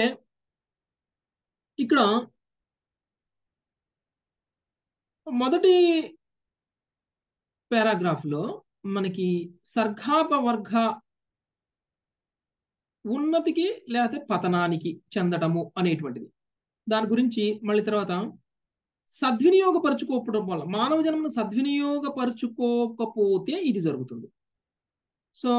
ఇక్కడ మొదటి పారాగ్రాఫ్ లో మనకి సర్గాపవర్గ ఉన్నతికి లేకపోతే పతనానికి చెందటము అనేటువంటిది దాని గురించి మళ్ళీ తర్వాత సద్వినియోగపరుచుకోవడం వల్ల మానవ జన్మను సద్వినియోగపరుచుకోకపోతే ఇది జరుగుతుంది సో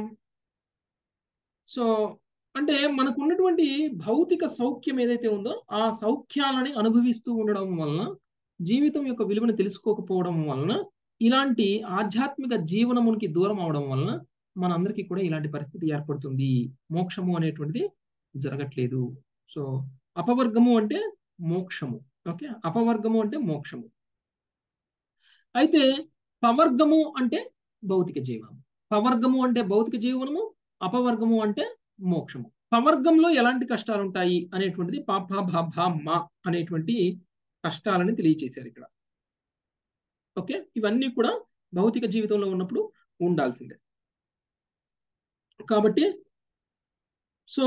సో అంటే మనకు ఉన్నటువంటి భౌతిక సౌఖ్యం ఏదైతే ఉందో ఆ సౌఖ్యాలని అనుభవిస్తూ ఉండడం వలన జీవితం యొక్క విలువను తెలుసుకోకపోవడం వలన ఇలాంటి ఆధ్యాత్మిక జీవనమునికి దూరం అవడం వలన మనందరికీ కూడా ఇలాంటి పరిస్థితి ఏర్పడుతుంది మోక్షము అనేటువంటిది జరగట్లేదు సో అపవర్గము అంటే మోక్షము ఓకే అపవర్గము అంటే మోక్షము అయితే పవర్గము అంటే భౌతిక జీవనం పవర్గము అంటే భౌతిక జీవనము అపవర్గము అంటే మోక్షము పవర్గంలో ఎలాంటి కష్టాలు ఉంటాయి అనేటువంటిది పాప భాభ మా అనేటువంటి కష్టాలని తెలియచేశారు ఇక్కడ ఓకే ఇవన్నీ కూడా భౌతిక జీవితంలో ఉన్నప్పుడు ఉండాల్సిందే కాబట్టి సో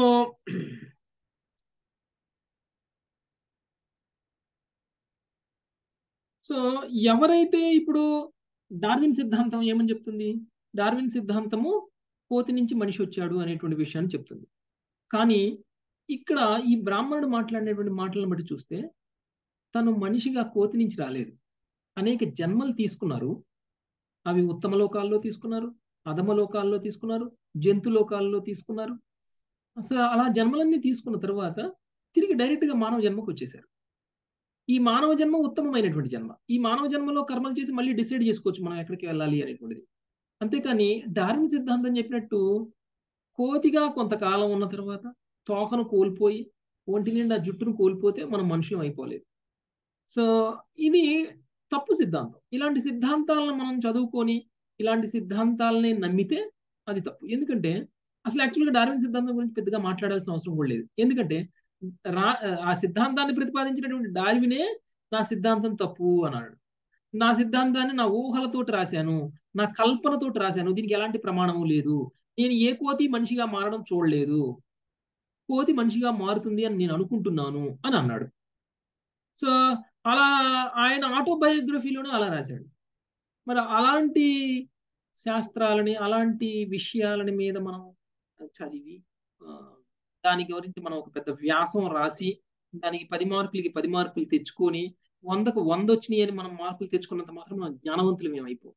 సో ఎవరైతే ఇప్పుడు డార్విన్ సిద్ధాంతం ఏమని చెప్తుంది డార్విన్ సిద్ధాంతము కోతి నుంచి మనిషి వచ్చాడు అనేటువంటి విషయాన్ని చెప్తుంది కానీ ఇక్కడ ఈ బ్రాహ్మణుడు మాట్లాడినటువంటి మాటలను బట్టి చూస్తే తను మనిషిగా కోతి నుంచి రాలేదు అనేక జన్మలు తీసుకున్నారు అవి ఉత్తమ లోకాల్లో తీసుకున్నారు అధమ లోకాల్లో తీసుకున్నారు జంతు లోకాల్లో తీసుకున్నారు అసలు అలా జన్మలన్నీ తీసుకున్న తర్వాత తిరిగి డైరెక్ట్గా మానవ జన్మకు వచ్చేసారు ఈ మానవ జన్మ ఉత్తమమైనటువంటి జన్మ ఈ మానవ జన్మలో కర్మలు చేసి మళ్ళీ డిసైడ్ చేసుకోవచ్చు మనం ఎక్కడికి వెళ్ళాలి అనేటువంటిది అంతేకాని డార్విన్ సిద్ధాంతం చెప్పినట్టు కోతిగా కొంతకాలం ఉన్న తర్వాత తోకను కోల్పోయి ఒంటి నిండా జుట్టును కోల్పోతే మనం మనుషులం అయిపోలేదు సో ఇది తప్పు సిద్ధాంతం ఇలాంటి సిద్ధాంతాలను మనం చదువుకొని ఇలాంటి సిద్ధాంతాలని నమ్మితే అది తప్పు ఎందుకంటే అసలు యాక్చువల్గా డార్విన్ సిద్ధాంతం గురించి పెద్దగా మాట్లాడాల్సిన అవసరం కూడా లేదు ఎందుకంటే రా ఆ సిద్ధాంతాన్ని ప్రతిపాదించినటువంటి డార్వినే నా సిద్ధాంతం తప్పు అన్నాడు నా సిద్ధాంతాన్ని నా ఊహలతోటి రాశాను నా కల్పనతోటి రాశాను దీనికి ఎలాంటి ప్రమాణము లేదు నేను ఏ కోతి మనిషిగా మారడం చూడలేదు కోతి మనిషిగా మారుతుంది అని నేను అనుకుంటున్నాను అని అన్నాడు సో అలా ఆయన ఆటోబయోగ్రఫీలోనే అలా రాశాడు మరి అలాంటి శాస్త్రాలని అలాంటి విషయాలని మీద మనం చదివి ఆ, దాని గురించి మనం ఒక పెద్ద వ్యాసం రాసి దానికి పది మార్కులకి పది మార్కులు తెచ్చుకొని వందకు వంద వచ్చినాయి అని మనం మార్కులు తెచ్చుకున్నంత మాత్రం మనం జ్ఞానవంతులు మేము అయిపో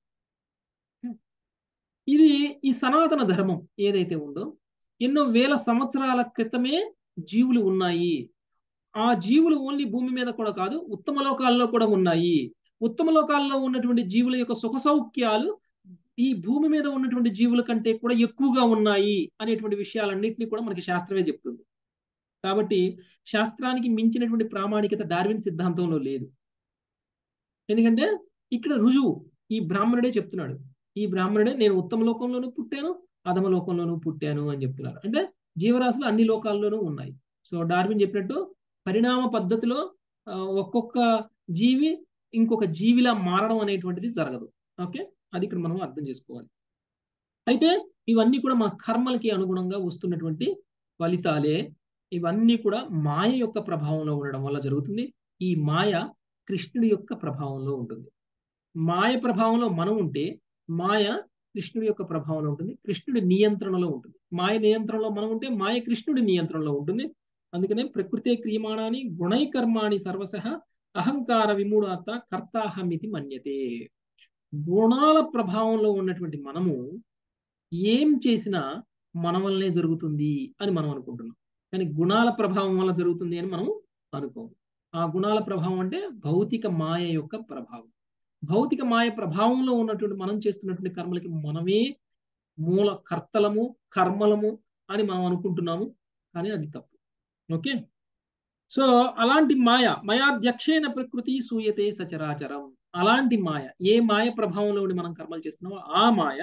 ఇది ఈ సనాతన ధర్మం ఏదైతే ఉందో ఎన్నో వేల సంవత్సరాల క్రితమే జీవులు ఉన్నాయి ఆ జీవులు ఓన్లీ భూమి మీద కూడా కాదు ఉత్తమ లోకాల్లో కూడా ఉన్నాయి ఉత్తమ లోకాల్లో ఉన్నటువంటి జీవుల యొక్క సుఖ సౌఖ్యాలు ఈ భూమి మీద ఉన్నటువంటి జీవుల కంటే కూడా ఎక్కువగా ఉన్నాయి అనేటువంటి విషయాలన్నింటినీ కూడా మనకి శాస్త్రమే చెప్తుంది కాబట్టి శాస్త్రానికి మించినటువంటి ప్రామాణికత డార్విన్ సిద్ధాంతంలో లేదు ఎందుకంటే ఇక్కడ రుజువు ఈ బ్రాహ్మణుడే చెప్తున్నాడు ఈ బ్రాహ్మణుడే నేను ఉత్తమ లోకంలోనూ పుట్టాను అధమ లోకంలోనూ పుట్టాను అని చెప్తున్నారు అంటే జీవరాశులు అన్ని లోకాల్లోనూ ఉన్నాయి సో డార్విన్ చెప్పినట్టు పరిణామ పద్ధతిలో ఆ, ఒక్కొక్క జీవి ఇంకొక జీవిలా మారడం అనేటువంటిది జరగదు ఓకే అది ఇక్కడ మనం అర్థం చేసుకోవాలి అయితే ఇవన్నీ కూడా మన కర్మలకి అనుగుణంగా వస్తున్నటువంటి ఫలితాలే ఇవన్నీ కూడా మాయ యొక్క ప్రభావంలో ఉండడం వల్ల జరుగుతుంది ఈ మాయ కృష్ణుడి యొక్క ప్రభావంలో ఉంటుంది మాయ ప్రభావంలో మనం ఉంటే మాయ కృష్ణుడి యొక్క ప్రభావంలో ఉంటుంది కృష్ణుడి నియంత్రణలో ఉంటుంది మాయ నియంత్రణలో మనం ఉంటే మాయ కృష్ణుడి నియంత్రణలో ఉంటుంది అందుకనే ప్రకృతే క్రియమాణాన్ని గుణైకర్మాణి సర్వస అహంకార విమూఢాత కర్తాహమితి మన్యతే గుణాల ప్రభావంలో ఉన్నటువంటి మనము ఏం చేసినా మన వల్లనే జరుగుతుంది అని మనం అనుకుంటున్నాం కానీ గుణాల ప్రభావం వల్ల జరుగుతుంది అని మనం అనుకోము ఆ గుణాల ప్రభావం అంటే భౌతిక మాయ యొక్క ప్రభావం భౌతిక మాయ ప్రభావంలో ఉన్నటువంటి మనం చేస్తున్నటువంటి కర్మలకి మనమే మూల కర్తలము కర్మలము అని మనం అనుకుంటున్నాము కానీ అది తప్పు ఓకే సో అలాంటి మాయ మయాధ్యక్షేణ ప్రకృతి సూయతే సచరాచరం అలాంటి మాయ ఏ మాయ ప్రభావంలో ఉండి మనం కర్మలు చేస్తున్నామో ఆ మాయ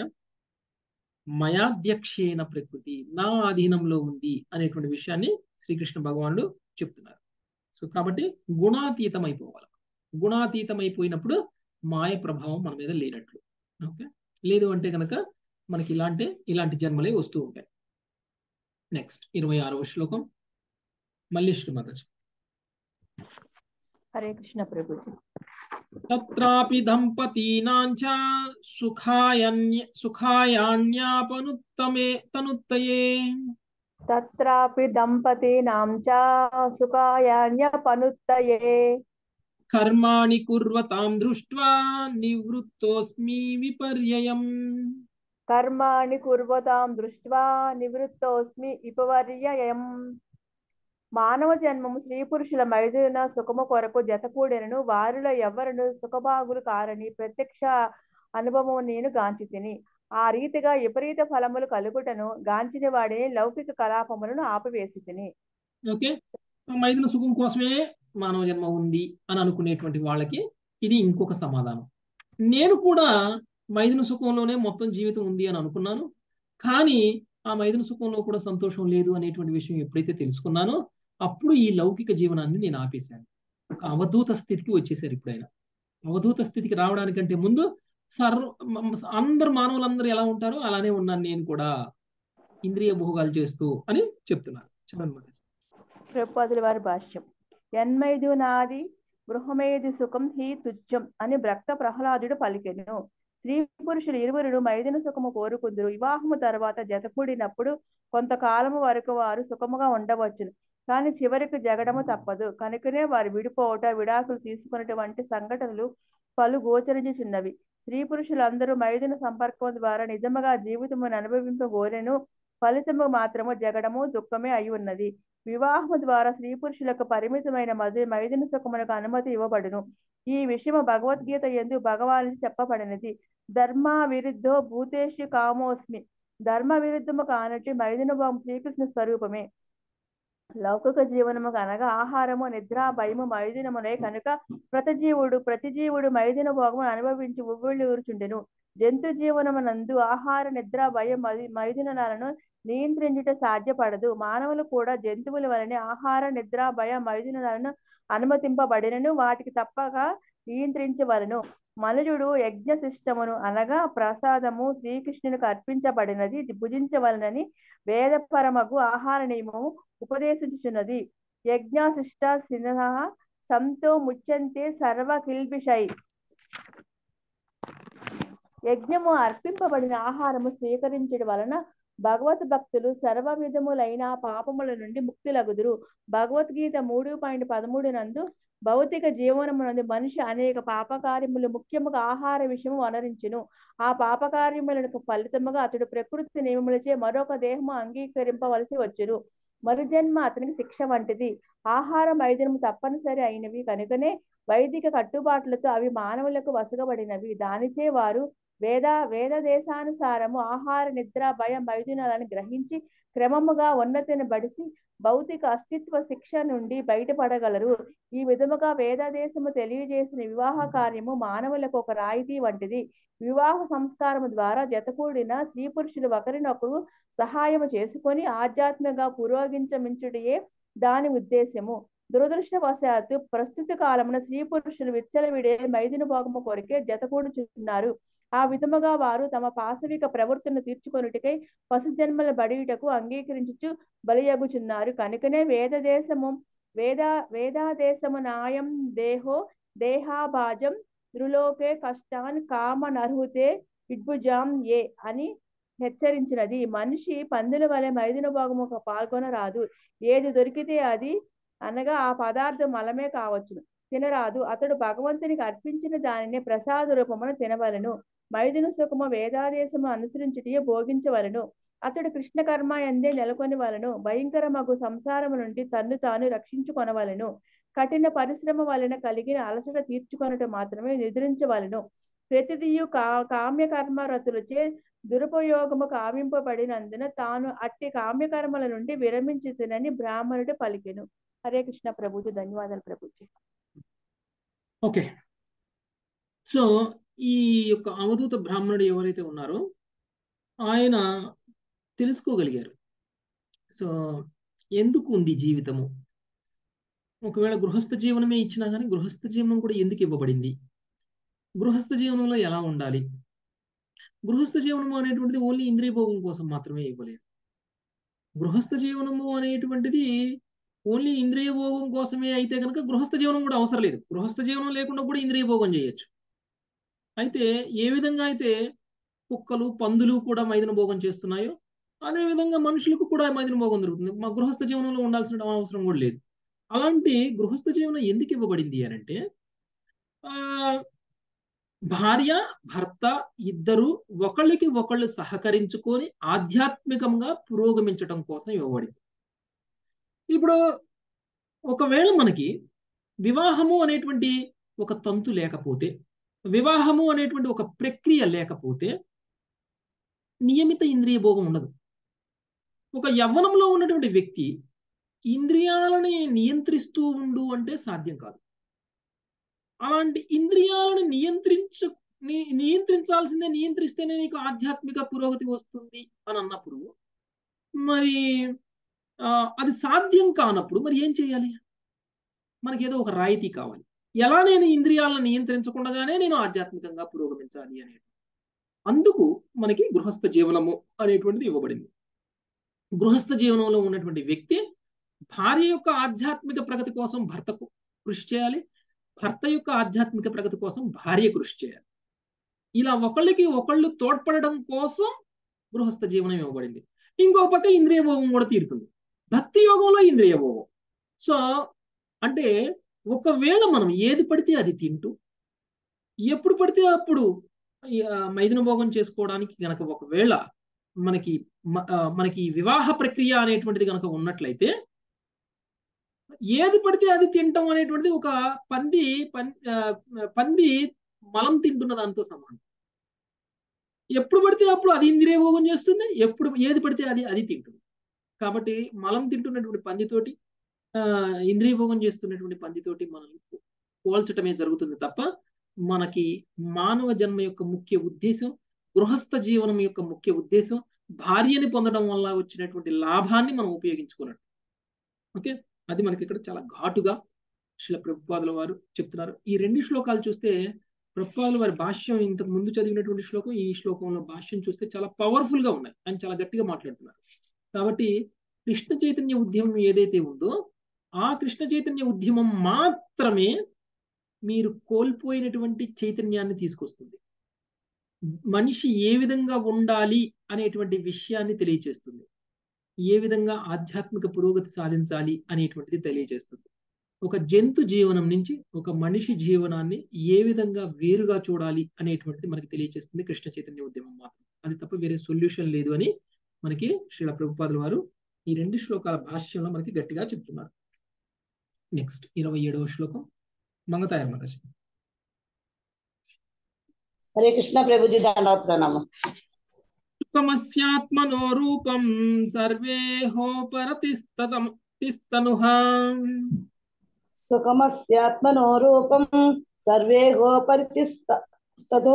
మయాధ్యక్షేణ ప్రకృతి నా అధీనంలో ఉంది అనేటువంటి విషయాన్ని శ్రీకృష్ణ భగవానుడు చెప్తున్నారు సో కాబట్టి గుణాతీతం అయిపోవాలి గుణాతీతం అయిపోయినప్పుడు మాయ ప్రభావం మన మీద లేనట్లు ఓకే లేదు అంటే కనుక మనకి ఇలాంటి ఇలాంటి జన్మలే వస్తూ ఉంటాయి నెక్స్ట్ ఇరవై ఆరవ శ్లోకం మళ్ళీ శ్రీమతి హరే కృష్ణ ప్రభుజీ తత్రాపి దంపతీనాంచ సుఖాయన్య సుఖాయాన్యాపనుత్తమే తనుత్తయే తత్రాపి దంపతీనాం చ సుఖాయాన్యపనుత్తయే కర్మాణి కుర్వతాం దృష్ట్వా నివృత్తోస్మి విపర్యయం కర్మాణి కుర్వతాం దృష్ట్వా నివృత్తోస్మి విపవర్యయం మానవ జన్మము స్త్రీ పురుషుల మైదున సుఖము కొరకు జతకూడెనను వారిలో ఎవరును సుఖభాగులు కారని ప్రత్యక్ష అనుభవం నేను గాంచి తిని ఆ రీతిగా విపరీత ఫలములు కలుగుటను గాంచిన వాడిని లౌకిక కలాపములను ఆపివేసి తిని ఓకే మైదున సుఖం కోసమే మానవ జన్మ ఉంది అని అనుకునేటువంటి వాళ్ళకి ఇది ఇంకొక సమాధానం నేను కూడా మైదున సుఖంలోనే మొత్తం జీవితం ఉంది అని అనుకున్నాను కానీ ఆ మైదున సుఖంలో కూడా సంతోషం లేదు అనేటువంటి విషయం ఎప్పుడైతే తెలుసుకున్నానో అప్పుడు ఈ లౌకిక జీవనాన్ని నేను ఆపేశాను ఒక అవధూత స్థితికి వచ్చేసారు ఇప్పుడైనా అవధూత స్థితికి రావడానికంటే ముందు సర్వ అందరు మానవులందరూ ఎలా ఉంటారో అలానే ఉన్నాను నేను కూడా ఇంద్రియ భోగాలు చేస్తూ అని చెప్తున్నారు చెప్పండి ప్రభుపాదుల వారి భాష్యం ఎన్మైదు నాది గృహమేది సుఖం హి తుచ్చం అని భక్త ప్రహ్లాదుడు పలికెను స్త్రీ పురుషులు ఇరువురు మైదున సుఖము కోరుకుందరు వివాహము తర్వాత జతకూడినప్పుడు కొంతకాలము వరకు వారు సుఖముగా ఉండవచ్చును కానీ చివరికి జగడము తప్పదు కనుకనే వారు విడిపోవట విడాకులు తీసుకున్నటువంటి సంఘటనలు పలు గోచరించుచున్నవి స్త్రీ పురుషులందరూ మైదున సంపర్కం ద్వారా నిజముగా జీవితమును అనుభవింపగోరెను ఫలితము మాత్రము జగడము దుఃఖమే అయి ఉన్నది వివాహము ద్వారా స్త్రీ పురుషులకు పరిమితమైన మధు మైదున సుఖమునకు అనుమతి ఇవ్వబడును ఈ విషయము భగవద్గీత ఎందు భగవాను చెప్పబడినది ధర్మ విరుద్ధో భూతేషు కామోస్మి ధర్మ విరుద్ధము కానట్టి మైదున భావం శ్రీకృష్ణ స్వరూపమే లౌకిక జీవనము అనగా ఆహారము నిద్ర భయము మైదునమునే కనుక ప్రతిజీవుడు ప్రతిజీవుడు మైదున భోగము అనుభవించి ఉవ్విళ్ళి ఊరుచుండెను జంతు జీవనమునందు ఆహార నిద్ర భయం మైదునాలను నియంత్రించుట సాధ్యపడదు మానవులు కూడా జంతువుల వలనే ఆహార నిద్ర భయ మైదునులను అనుమతింపబడినను వాటికి తప్పక నియంత్రించవలను మనుజుడు యజ్ఞ శిష్టమును అనగా ప్రసాదము శ్రీకృష్ణునికి అర్పించబడినది భుజించవలనని వేదపరమగు ఆహార నియమము ఉపదేశించుచున్నది యజ్ఞశిష్ట సినహ సంతో ముచ్చంతే సర్వ కిల్బిషై యజ్ఞము అర్పింపబడిన ఆహారము స్వీకరించడం వలన భగవత్ భక్తులు సర్వ విధములైన పాపముల నుండి ముక్తులగుదురు భగవద్గీత మూడు పాయింట్ పదమూడు నందు భౌతిక జీవనమునందు మనిషి అనేక పాపకార్యములు ముఖ్యముగా ఆహార విషయము వనరించును ఆ పాపకార్యములకు ఫలితముగా అతడు ప్రకృతి నియమములచే మరొక దేహము అంగీకరింపవలసి వచ్చును మరుజన్మ అతనికి శిక్ష వంటిది ఆహారం ఐదినము తప్పనిసరి అయినవి కనుకనే వైదిక కట్టుబాట్లతో అవి మానవులకు వసగబడినవి దానిచే వారు వేద వేద దేశానుసారము ఆహార నిద్ర భయం మైదునాలను గ్రహించి క్రమముగా ఉన్నతిని బడిసి భౌతిక అస్తిత్వ శిక్ష నుండి బయటపడగలరు ఈ విధముగా వేదదేశము తెలియజేసిన వివాహ కార్యము మానవులకు ఒక రాయితీ వంటిది వివాహ సంస్కారము ద్వారా జతకూడిన స్త్రీ పురుషులు ఒకరినొకరు సహాయము చేసుకొని ఆధ్యాత్మిక పురోగించమించుడియే దాని ఉద్దేశము దురదృష్టవశాత్తు ప్రస్తుత కాలమున స్త్రీ పురుషులు విచ్చలవిడే మైదున భోగము కొరికే జతకూడుచున్నారు ఆ విధముగా వారు తమ పాశవిక ప్రవృత్తిని తీర్చుకొనుటకై పశుజన్మల బడియుటకు అంగీకరించుచు బలియగుచున్నారు కనుకనే వేదదేశము వేద వేదాదేశము నాయం దేహో దేహాభాజం త్రిలోకే కష్టాన్ కామ నర్హుతే విడ్భుజాం ఏ అని హెచ్చరించినది మనిషి పందుల వలె మైదున భాగము పాల్గొనరాదు ఏది దొరికితే అది అనగా ఆ పదార్థం మలమే కావచ్చును తినరాదు అతడు భగవంతునికి అర్పించిన దానిని ప్రసాద రూపమున తినవలను మైదున సుఖము వేదాదేశము అనుసరించుటే భోగించవలను అతడు కృష్ణ కర్మ ఎందే నెలకొని వలను భయంకరమగు సంసారము నుండి తన్ను తాను రక్షించుకొనవలను కఠిన పరిశ్రమ వలన కలిగిన అలసట తీర్చుకొనట మాత్రమే నిద్రించవలను ప్రతిదియు కా కామ్య కర్మరతులచే దురుపయోగము కావింపబడినందున తాను అట్టి కామ్యకర్మల నుండి విరమించుతునని బ్రాహ్మణుడు పలికెను హరే కృష్ణ ప్రభుజీ ధన్యవాదాలు ప్రభుజీ ఓకే సో ఈ యొక్క అవధూత బ్రాహ్మణుడు ఎవరైతే ఉన్నారో ఆయన తెలుసుకోగలిగారు సో ఎందుకు ఉంది జీవితము ఒకవేళ గృహస్థ జీవనమే ఇచ్చినా కానీ గృహస్థ జీవనం కూడా ఎందుకు ఇవ్వబడింది గృహస్థ జీవనంలో ఎలా ఉండాలి గృహస్థ జీవనము అనేటువంటిది ఓన్లీ ఇంద్రియ భోగం కోసం మాత్రమే ఇవ్వలేదు గృహస్థ జీవనము అనేటువంటిది ఓన్లీ ఇంద్రియ భోగం కోసమే అయితే కనుక గృహస్థ జీవనం కూడా అవసరం లేదు గృహస్థ జీవనం లేకుండా కూడా ఇంద్రియ భోగం చేయొచ్చు అయితే ఏ విధంగా అయితే కుక్కలు పందులు కూడా మైదన భోగం చేస్తున్నాయో అదే విధంగా మనుషులకు కూడా మైదన భోగం దొరుకుతుంది మా గృహస్థ జీవనంలో ఉండాల్సిన అవసరం కూడా లేదు అలాంటి గృహస్థ జీవనం ఎందుకు ఇవ్వబడింది అని అంటే ఆ భార్య భర్త ఇద్దరు ఒకళ్ళకి ఒకళ్ళు సహకరించుకొని ఆధ్యాత్మికంగా పురోగమించటం కోసం ఇవ్వబడింది ఇప్పుడు ఒకవేళ మనకి వివాహము అనేటువంటి ఒక తంతు లేకపోతే వివాహము అనేటువంటి ఒక ప్రక్రియ లేకపోతే నియమిత ఇంద్రియ భోగం ఉండదు ఒక యవ్వనంలో ఉన్నటువంటి వ్యక్తి ఇంద్రియాలని నియంత్రిస్తూ ఉండు అంటే సాధ్యం కాదు అలాంటి ఇంద్రియాలను నియంత్రించ నియంత్రించాల్సిందే నియంత్రిస్తేనే నీకు ఆధ్యాత్మిక పురోగతి వస్తుంది అని అన్నప్పుడు మరి అది సాధ్యం కానప్పుడు మరి ఏం చేయాలి మనకి ఏదో ఒక రాయితీ కావాలి ఎలా నేను ఇంద్రియాలను నియంత్రించకుండానే నేను ఆధ్యాత్మికంగా పురోగమించాలి అనేది అందుకు మనకి గృహస్థ జీవనము అనేటువంటిది ఇవ్వబడింది గృహస్థ జీవనంలో ఉన్నటువంటి వ్యక్తి భార్య యొక్క ఆధ్యాత్మిక ప్రగతి కోసం భర్తకు కృషి చేయాలి భర్త యొక్క ఆధ్యాత్మిక ప్రగతి కోసం భార్య కృషి చేయాలి ఇలా ఒకళ్ళకి ఒకళ్ళు తోడ్పడడం కోసం గృహస్థ జీవనం ఇవ్వబడింది ఇంకో పక్క ఇంద్రియ భోగం కూడా తీరుతుంది భక్తి యోగంలో ఇంద్రియ భోగం సో అంటే ఒకవేళ మనం ఏది పడితే అది తింటూ ఎప్పుడు పడితే అప్పుడు మైదున భోగం చేసుకోవడానికి గనక ఒకవేళ మనకి మనకి వివాహ ప్రక్రియ అనేటువంటిది కనుక ఉన్నట్లయితే ఏది పడితే అది తింటాం అనేటువంటిది ఒక పంది పంది మలం తింటున్న దాంతో సమానం ఎప్పుడు పడితే అప్పుడు అది ఇంద్రియ భోగం చేస్తుంది ఎప్పుడు ఏది పడితే అది అది తింటుంది కాబట్టి మలం తింటున్నటువంటి పందితోటి ఇంద్రియ భోగం చేస్తున్నటువంటి పందితోటి మనం పోల్చటమే జరుగుతుంది తప్ప మనకి మానవ జన్మ యొక్క ముఖ్య ఉద్దేశం గృహస్థ జీవనం యొక్క ముఖ్య ఉద్దేశం భార్యని పొందడం వల్ల వచ్చినటువంటి లాభాన్ని మనం ఉపయోగించుకున్నట్టు ఓకే అది మనకి ఇక్కడ చాలా ఘాటుగా శిల ప్రభుపాదుల వారు చెప్తున్నారు ఈ రెండు శ్లోకాలు చూస్తే ప్రభుపాదుల వారి భాష్యం ఇంతకు ముందు చదివినటువంటి శ్లోకం ఈ శ్లోకంలో భాష్యం చూస్తే చాలా పవర్ఫుల్ గా ఉన్నాయి ఆయన చాలా గట్టిగా మాట్లాడుతున్నారు కాబట్టి కృష్ణ చైతన్య ఉద్యమం ఏదైతే ఉందో ఆ కృష్ణ చైతన్య ఉద్యమం మాత్రమే మీరు కోల్పోయినటువంటి చైతన్యాన్ని తీసుకొస్తుంది మనిషి ఏ విధంగా ఉండాలి అనేటువంటి విషయాన్ని తెలియచేస్తుంది ఏ విధంగా ఆధ్యాత్మిక పురోగతి సాధించాలి అనేటువంటిది తెలియజేస్తుంది ఒక జంతు జీవనం నుంచి ఒక మనిషి జీవనాన్ని ఏ విధంగా వేరుగా చూడాలి అనేటువంటిది మనకి తెలియజేస్తుంది కృష్ణ చైతన్య ఉద్యమం మాత్రం అది తప్ప వేరే సొల్యూషన్ లేదు అని మనకి శ్రీల ప్రభుపాదుల వారు ఈ రెండు శ్లోకాల భాష్యంలో మనకి గట్టిగా చెప్తున్నారు నెక్స్ట్ ఇరవై ఏడవ శ్లోకం మంగతాయర్ మహర్షి హరే కృష్ణ ప్రభుజీ దండవత్ ప్రణామం సుఖమస్యాత్మనో రూపం సర్వేహోపరతిస్తతం తిస్తనుహ సుఖమస్యాత్మనో రూపం సర్వే గోపరితిస్తు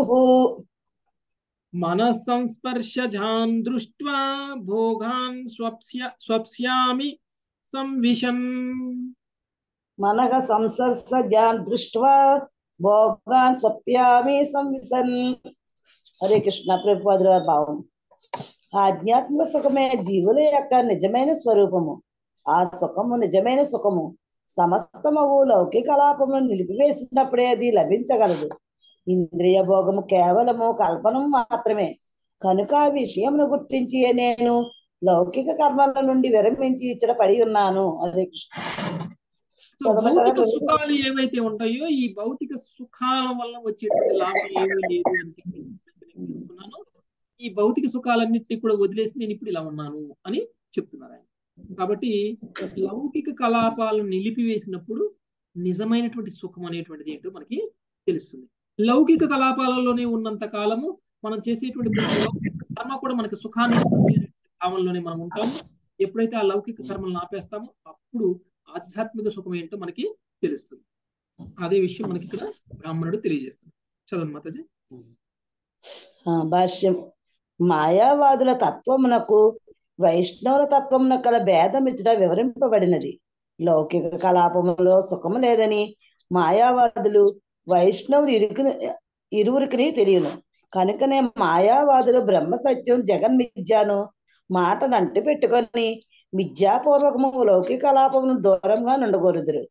మనస్సంస్పర్శజాన్ దృష్ట్వా భోగాన్ స్వప్స్య స్వప్స్యామి సంవిశం మనః సంసర్సజాన్ దృష్ట్వా భోగాన్ స్వప్యామి సంవిసన్ హరే కృష్ణ ప్రభుపాదుల వారి భావం ఆధ్యాత్మిక సుఖమే జీవుల యొక్క నిజమైన స్వరూపము ఆ సుఖము నిజమైన సుఖము సమస్తమగు లౌకిక కలాపమును నిలిపివేసినప్పుడే అది లభించగలదు ఇంద్రియ భోగము కేవలము కల్పనము మాత్రమే కనుక ఆ విషయమును గుర్తించి నేను లౌకిక కర్మల నుండి విరమించి ఇచ్చట పడి ఉన్నాను హరే కృష్ణ చదవమంటారా భౌతిక ప్రభుజీ? సుఖాలు ఏవైతే ఉంటాయో ఈ భౌతిక సుఖాల వల్ల వచ్చేటువంటి లాభం ఏమీ లేదు అని చెప్పి నేను తీసుకున్నాను ఈ భౌతిక సుఖాలన్నింటినీ కూడా వదిలేసి నేను ఇప్పుడు ఇలా ఉన్నాను అని చెప్తున్నారు ఆయన కాబట్టి లౌకిక కలాపాలను నిలిపివేసినప్పుడు నిజమైనటువంటి సుఖం అనేటువంటిది ఏంటో మనకి తెలుస్తుంది లౌకిక కలాపాలలోనే ఉన్నంత కాలము మనం చేసేటువంటి ప్రతి లౌకిక కర్మ కూడా మనకి సుఖాన్ని ఇస్తుంది అనే భావనలోనే మనం ఉంటాము ఎప్పుడైతే ఆ లౌకిక కర్మలను ఆపేస్తామో అప్పుడు ఆధ్యాత్మిక సుఖం ఏంటో మనకి తెలుస్తుంది అదే విషయం మనకి ఇక్కడ బ్రాహ్మణుడు తెలియజేస్తుంది చదవండి మాతాజీ ఆ, భాష్యం మాయావాదుల తత్వమునకు వైష్ణవుల తత్వమున కల భేదం ఇచ్చట వివరింపబడినది లౌకిక కలాపములో సుఖము లేదని మాయావాదులు వైష్ణవులు ఇరుకు ఇరువురికి తెలియను కనుకనే మాయావాదులు బ్రహ్మ సత్యం జగన్మిథ్యాను మాటను అంటి పెట్టుకొని మిథ్యాపూర్వకము లౌకిక కలాపమును దూరంగా నుండగోరుదురు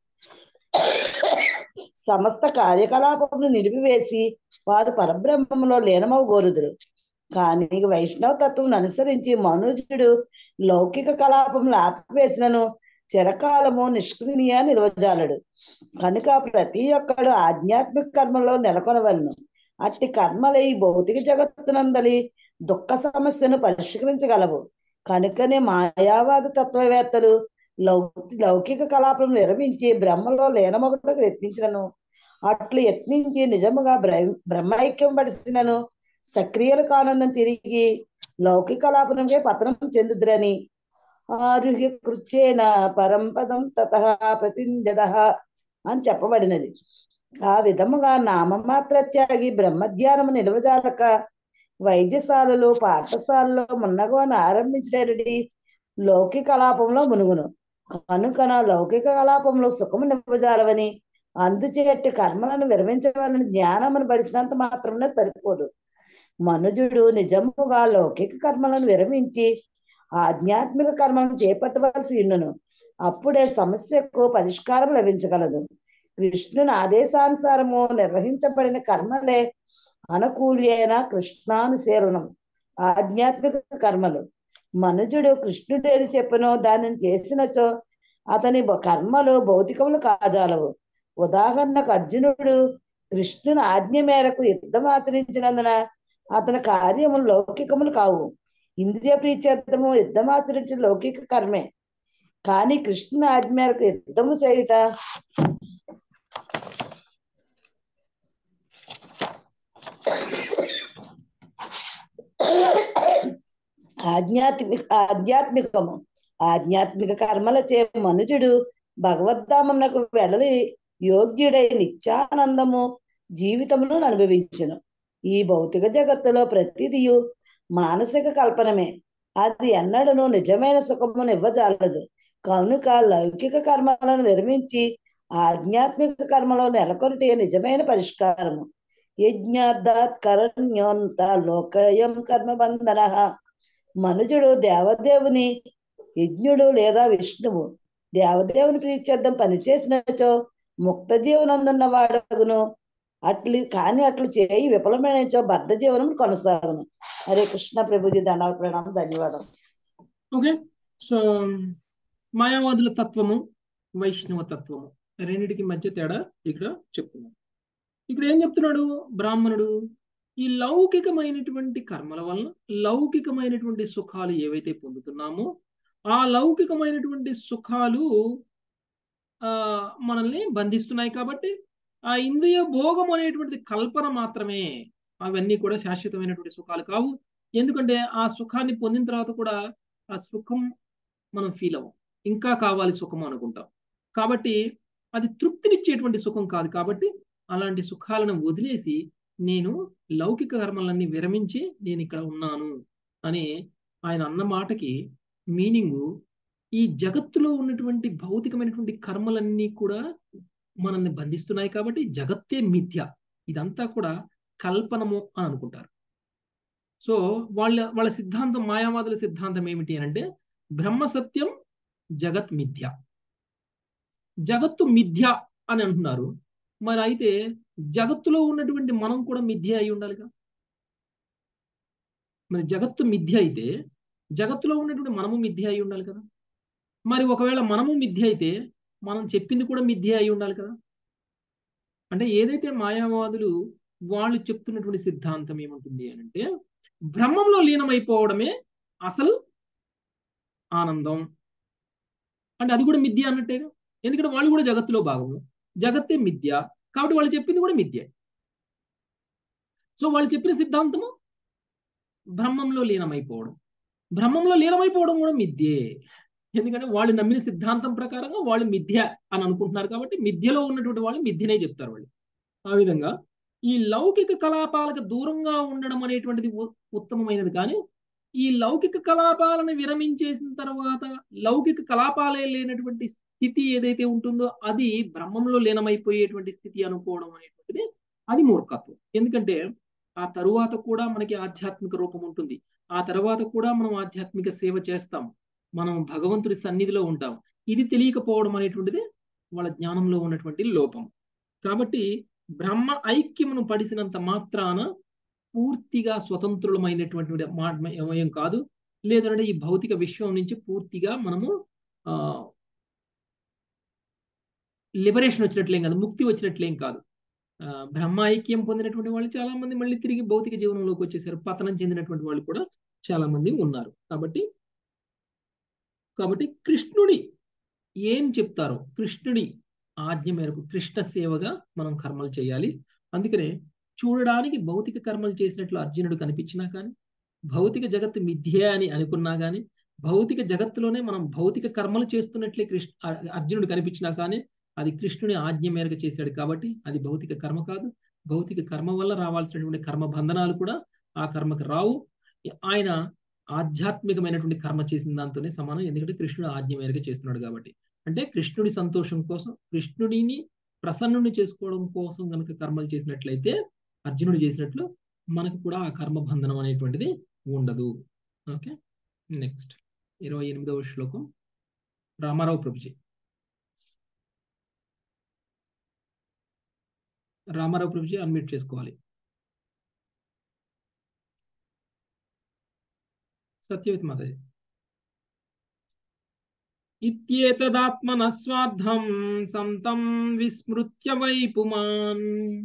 సమస్త కార్యకలాపమును నిలిపివేసి వారు పరబ్రహ్మములో లీనమవగోరుదురు కానీ వైష్ణవ తత్వం అనుసరించి మనుజుడు లౌకిక కలాపములు ఆపివేసినను చిరకాలము నిష్క్రియ నిలవజాలడు కనుక ప్రతి ఒక్కడు ఆధ్యాత్మిక కర్మలో నెలకొనవలను అట్టి కర్మల ఈ భౌతిక జగత్తునందలి దుఃఖ సమస్యను పరిష్కరించగలవు కనుకనే మాయావాద తత్వవేత్తలు లౌ లౌకిక కలాపం విరమించి బ్రహ్మలో లీనమొకటకు యత్నించినను అట్లు యత్నించి నిజముగా బ్రహ్మ బ్రహ్మైక్యం పడిసినను సక్రియలు కానందం తిరిగి లౌకిక కలాపనమే పతనం చెందుదురని ఆరుహ్య కృచ్చేన పరంపదం తత ప్రతింజద అని చెప్పబడినది ఆ విధముగా నామమాత్ర త్యాగి బ్రహ్మధ్యానము నిలవజాలక వైద్యశాలలో పాఠశాలలో మున్నగోని ఆరంభించడేరడి లౌకిక కలాపంలో మునుగును కనుకన లౌకిక కలాపంలో సుఖము నివ్వజాలవని అందుచేటి కర్మలను విరమించవాలని జ్ఞానమును బడిసినంత మాత్రమే సరిపోదు మనుజుడు నిజముగా లౌకిక కర్మలను విరమించి ఆధ్యాత్మిక కర్మలను చేపట్టవలసి ఉండును అప్పుడే సమస్యకు పరిష్కారం లభించగలదు కృష్ణుని ఆదేశానుసారము నిర్వహించబడిన కర్మలే అనుకూల్యైన కృష్ణానుశీలనం ఆధ్యాత్మిక కర్మలు మనుజుడు కృష్ణుడు ఏది చెప్పనో దానిని చేసినచో అతని భ- కర్మలు భౌతికములు కాజాలవు ఉదాహరణకు అర్జునుడు కృష్ణుని ఆజ్ఞ మేరకు యుద్ధం ఆచరించినందున అతని కార్యములు లౌకికములు కావు ఇంద్రియ ప్రీత్యర్థము యుద్ధమాచరించిన లౌకిక కర్మే కానీ కృష్ణుని ఆజ్ఞ మేరకు యుద్ధము చేయుట ఆధ్యాత్మిక ఆధ్యాత్మికము ఆధ్యాత్మిక కర్మలచే మనుజుడు భగవద్ధామమునకు వెళ్ళి యోగ్యుడై నిత్యానందము జీవితమును అనుభవించను ఈ భౌతిక జగత్తులో ప్రతిదియు మానసిక కల్పనమే అది ఎన్నడను నిజమైన సుఖమును ఇవ్వజాలదు కనుక లౌకిక కర్మలను విరమించి ఆధ్యాత్మిక కర్మలో నెలకొనిటే నిజమైన పరిష్కారము యజ్ఞార్థాత్ కరణ్యోంత లోకయం కర్మబంధన మనుజుడు దేవదేవుని యజ్ఞుడు లేదా విష్ణువు దేవదేవుని ప్రీత్యర్థం పనిచేసినచో ముక్త జీవనందున్న వాడగును అట్లు కానీ అట్లు చేయి విఫలమైనచో బద్ధ జీవనం కొనసాగును హరే కృష్ణ ప్రభుజీ దండాల ప్రణామం ధన్యవాదాలు ఓకే సో మాయావాదుల తత్వము వైష్ణవ తత్వము రెండిటికి మధ్య తేడా ఇక్కడ చెప్తున్నాడు ఇక్కడ ఏం చెప్తున్నాడు బ్రాహ్మణుడు ఈ లౌకికమైనటువంటి కర్మల వలన లౌకికమైనటువంటి సుఖాలు ఏవైతే పొందుతున్నామో ఆ లౌకికమైనటువంటి సుఖాలు ఆ మనల్ని బంధిస్తున్నాయి కాబట్టి ఆ ఇంద్రియ భోగం అనేటువంటిది కల్పన మాత్రమే అవన్నీ కూడా శాశ్వతమైనటువంటి సుఖాలు కావు ఎందుకంటే ఆ సుఖాన్ని పొందిన తర్వాత కూడా ఆ సుఖం మనం ఫీల్ అవ్వం ఇంకా కావాలి సుఖం అనుకుంటాం కాబట్టి అది తృప్తినిచ్చేటువంటి సుఖం కాదు కాబట్టి అలాంటి సుఖాలను వదిలేసి నేను లౌకిక కర్మలన్నీ విరమించి నేను ఇక్కడ ఉన్నాను అని ఆయన అన్న మాటకి మీనింగు ఈ జగత్తులో ఉన్నటువంటి భౌతికమైనటువంటి కర్మలన్నీ కూడా మనల్ని బంధిస్తున్నాయి కాబట్టి జగత్తే మిథ్య ఇదంతా కూడా కల్పనము అని అనుకుంటారు సో వాళ్ళ వాళ్ళ సిద్ధాంతం మాయావాదుల సిద్ధాంతం ఏమిటి అని అంటే బ్రహ్మ సత్యం జగత్ మిథ్య జగత్తు మిథ్య అని అంటున్నారు మరి అయితే జగత్తులో ఉన్నటువంటి మనం కూడా మిథ్య అయి ఉండాలిగా మరి జగత్తు మిథ్య అయితే జగత్తులో ఉన్నటువంటి మనము మిథ్య అయి ఉండాలి కదా మరి ఒకవేళ మనము మిథ్య అయితే మనం చెప్పింది కూడా మిథ్య అయి ఉండాలి కదా అంటే ఏదైతే మాయావాదులు వాళ్ళు చెప్తున్నటువంటి సిద్ధాంతం ఏముంటుంది అని అంటే బ్రహ్మంలో లీనమైపోవడమే అసలు ఆనందం అంటే అది కూడా మిథ్య అన్నట్టేగా ఎందుకంటే వాళ్ళు కూడా జగత్తులో భాగము జగత్తే మిథ్య కాబట్టి వాళ్ళు చెప్పింది కూడా మిథ్య సో వాళ్ళు చెప్పిన సిద్ధాంతము బ్రహ్మంలో లీనమైపోవడం బ్రహ్మంలో లీనమైపోవడం కూడా మిథ్యే ఎందుకంటే వాళ్ళు నమ్మిన సిద్ధాంతం ప్రకారంగా వాళ్ళు మిథ్య అని అనుకుంటున్నారు కాబట్టి మిథ్యలో ఉన్నటువంటి వాళ్ళు మిథ్యనే చెప్తారు వాళ్ళు ఆ విధంగా ఈ లౌకిక కలాపాలకు దూరంగా ఉండడం అనేటువంటిది ఉత్తమమైనది కానీ ఈ లౌకిక కలాపాలను విరమించేసిన తర్వాత లౌకిక కలాపాలే లేనటువంటి స్థితి ఏదైతే ఉంటుందో అది బ్రహ్మంలో లీనమైపోయేటువంటి స్థితి అనుకోవడం అనేటువంటిది అది మూర్ఖత్వం ఎందుకంటే ఆ తరువాత కూడా మనకి ఆధ్యాత్మిక రూపం ఉంటుంది ఆ తర్వాత కూడా మనం ఆధ్యాత్మిక సేవ చేస్తాం మనం భగవంతుడి సన్నిధిలో ఉంటాం ఇది తెలియకపోవడం అనేటువంటిది వాళ్ళ జ్ఞానంలో ఉన్నటువంటి లోపం కాబట్టి బ్రహ్మ ఐక్యమును పడిసినంత మాత్రాన పూర్తిగా స్వతంత్రులమైనటువంటి ఏం కాదు లేదంటే ఈ భౌతిక విశ్వం నుంచి పూర్తిగా మనము ఆ లిబరేషన్ వచ్చినట్లేం కాదు ముక్తి వచ్చినట్లేం కాదు బ్రహ్మ ఐక్యం పొందినటువంటి వాళ్ళు చాలా మంది మళ్ళీ తిరిగి భౌతిక జీవనంలోకి వచ్చేసారు పతనం చెందినటువంటి వాళ్ళు కూడా చాలా మంది ఉన్నారు కాబట్టి కాబట్టి కృష్ణుడి ఏం చెప్తారో కృష్ణుడి ఆజ్ఞ మేరకు కృష్ణ సేవగా మనం కర్మలు చేయాలి అందుకనే చూడడానికి భౌతిక కర్మలు చేసినట్లు అర్జునుడు కనిపించినా కానీ భౌతిక జగత్తు మిథ్య అని అనుకున్నా కానీ భౌతిక జగత్తులోనే మనం భౌతిక కర్మలు చేస్తున్నట్లే కృష్ణ అర్జునుడు కనిపించినా కానీ అది కృష్ణుని ఆజ్ఞ మేరకు చేశాడు కాబట్టి అది భౌతిక కర్మ కాదు భౌతిక కర్మ వల్ల రావాల్సినటువంటి కర్మ బంధనాలు కూడా ఆ కర్మకు రావు ఆయన ఆధ్యాత్మికమైనటువంటి కర్మ చేసిన దాంతోనే సమానం ఎందుకంటే కృష్ణుడు ఆజ్ఞ మేరకు చేస్తున్నాడు కాబట్టి అంటే కృష్ణుడి సంతోషం కోసం కృష్ణుడిని ప్రసన్నుని చేసుకోవడం కోసం కనుక కర్మలు చేసినట్లయితే అర్జునుడు చేసినట్లు మనకు కూడా ఆ కర్మ బంధనం అనేటువంటిది ఉండదు ఓకే నెక్స్ట్ ఇరవై ఎనిమిదవ శ్లోకం రామారావు ప్రభుజీ రామారావు ప్రభుజీ అన్మ్యూట్ చేసుకోవాలి సత్యవతి మాతాజీ ఇత్యేతదాత్మన స్వార్థం సంతం విస్మృత్య వై పుమాన్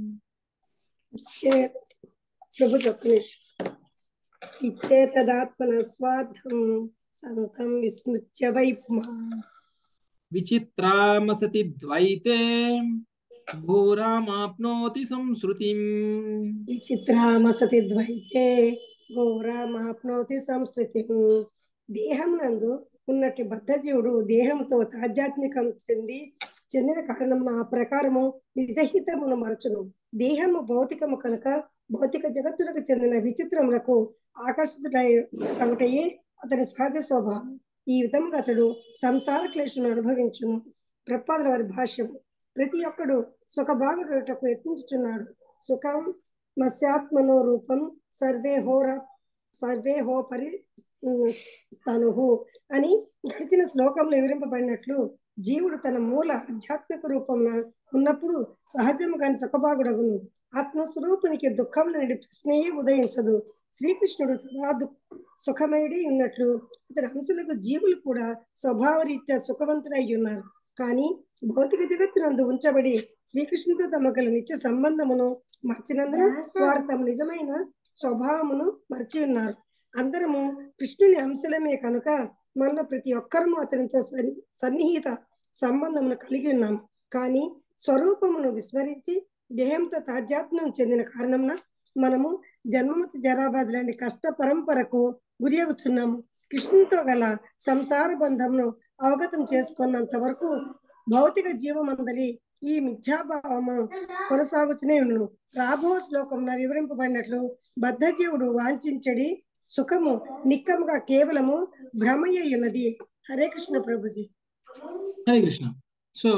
ప్రభు చెప్పలేష్ ఇచ్చేతదాత్మన స్వార్థం సంతం విస్మృత్య వై పుమాన్ విచిత్రామసతి ద్వైతే ఘోరామాప్నోతి సంస్కృతిం విచిత్రామసతి ద్వైతే ఘోరామాప్నోతి సంస్కృతి దేహం నందు ఉన్నట్టు బద్ధజీవుడు దేహంతో ఆధ్యాత్మికం చెంది చెందిన కారణం ఆ ప్రకారము నిజహితమును మరచును దేహము భౌతికము కనుక భౌతిక జగత్తులకు చెందిన విచిత్రములకు ఆకర్షితుడై ఒకటయే అతని సహజ స్వభావం ఈ విధంగా అతడు సంసార క్లేశను అనుభవించును ప్రపాదుల వారి భాష్యం ప్రతి ఒక్కడు సుఖభాగుటకు యత్నించుచున్నాడు సుఖం మత్స్యాత్మనో రూపం సర్వే హోర సర్వే హో పరి స్తనుహు అని గడిచిన శ్లోకంలో వివరింపబడినట్లు జీవుడు తన మూల ఆధ్యాత్మిక రూపంన ఉన్నప్పుడు సహజముగా సుఖభాగుడగును ఆత్మస్వరూపునికి దుఃఖం నుండి ప్రశ్నయే ఉదయించదు శ్రీకృష్ణుడు సదా దు సుఖమయుడి ఉన్నట్లు ఇతర అంశాలకు జీవులు కూడా స్వభావరీత్యా సుఖవంతులై ఉన్నారు కానీ భౌతిక జగత్తునందు ఉంచబడి శ్రీకృష్ణుడితో తమ గల నిత్య సంబంధమును మర్చినందున వారు తమ నిజమైన స్వభావమును మర్చి ఉన్నారు అందరము కృష్ణుని అంశలమే కనుక మనలో ప్రతి ఒక్కరము అతనితో సన్ని- సన్నిహిత సంబంధమును కలిగి ఉన్నాము కానీ స్వరూపమును విస్మరించి దేహంతో తాధ్యాత్మ్యం చెందిన కారణమున మనము జన్మమతి జరాబాద్ లాంటి కష్ట పరంపరకు గురి అవుతున్నాము కృష్ణునితో గల సంసార బంధమును అవగతం చేసుకున్నంత వరకు భౌతిక జీవమందలి ఈ మిథ్యాభావము కొనసాగుతూనే ఉండును రాబో శ్లోకంలో వివరింపబడినట్లు బద్ధజీవుడు వాంఛించడి సుఖము నిక్కముగా కేవలము భ్రమయ్య ఉన్నది హరే కృష్ణ ప్రభుజీ హరే కృష్ణ సో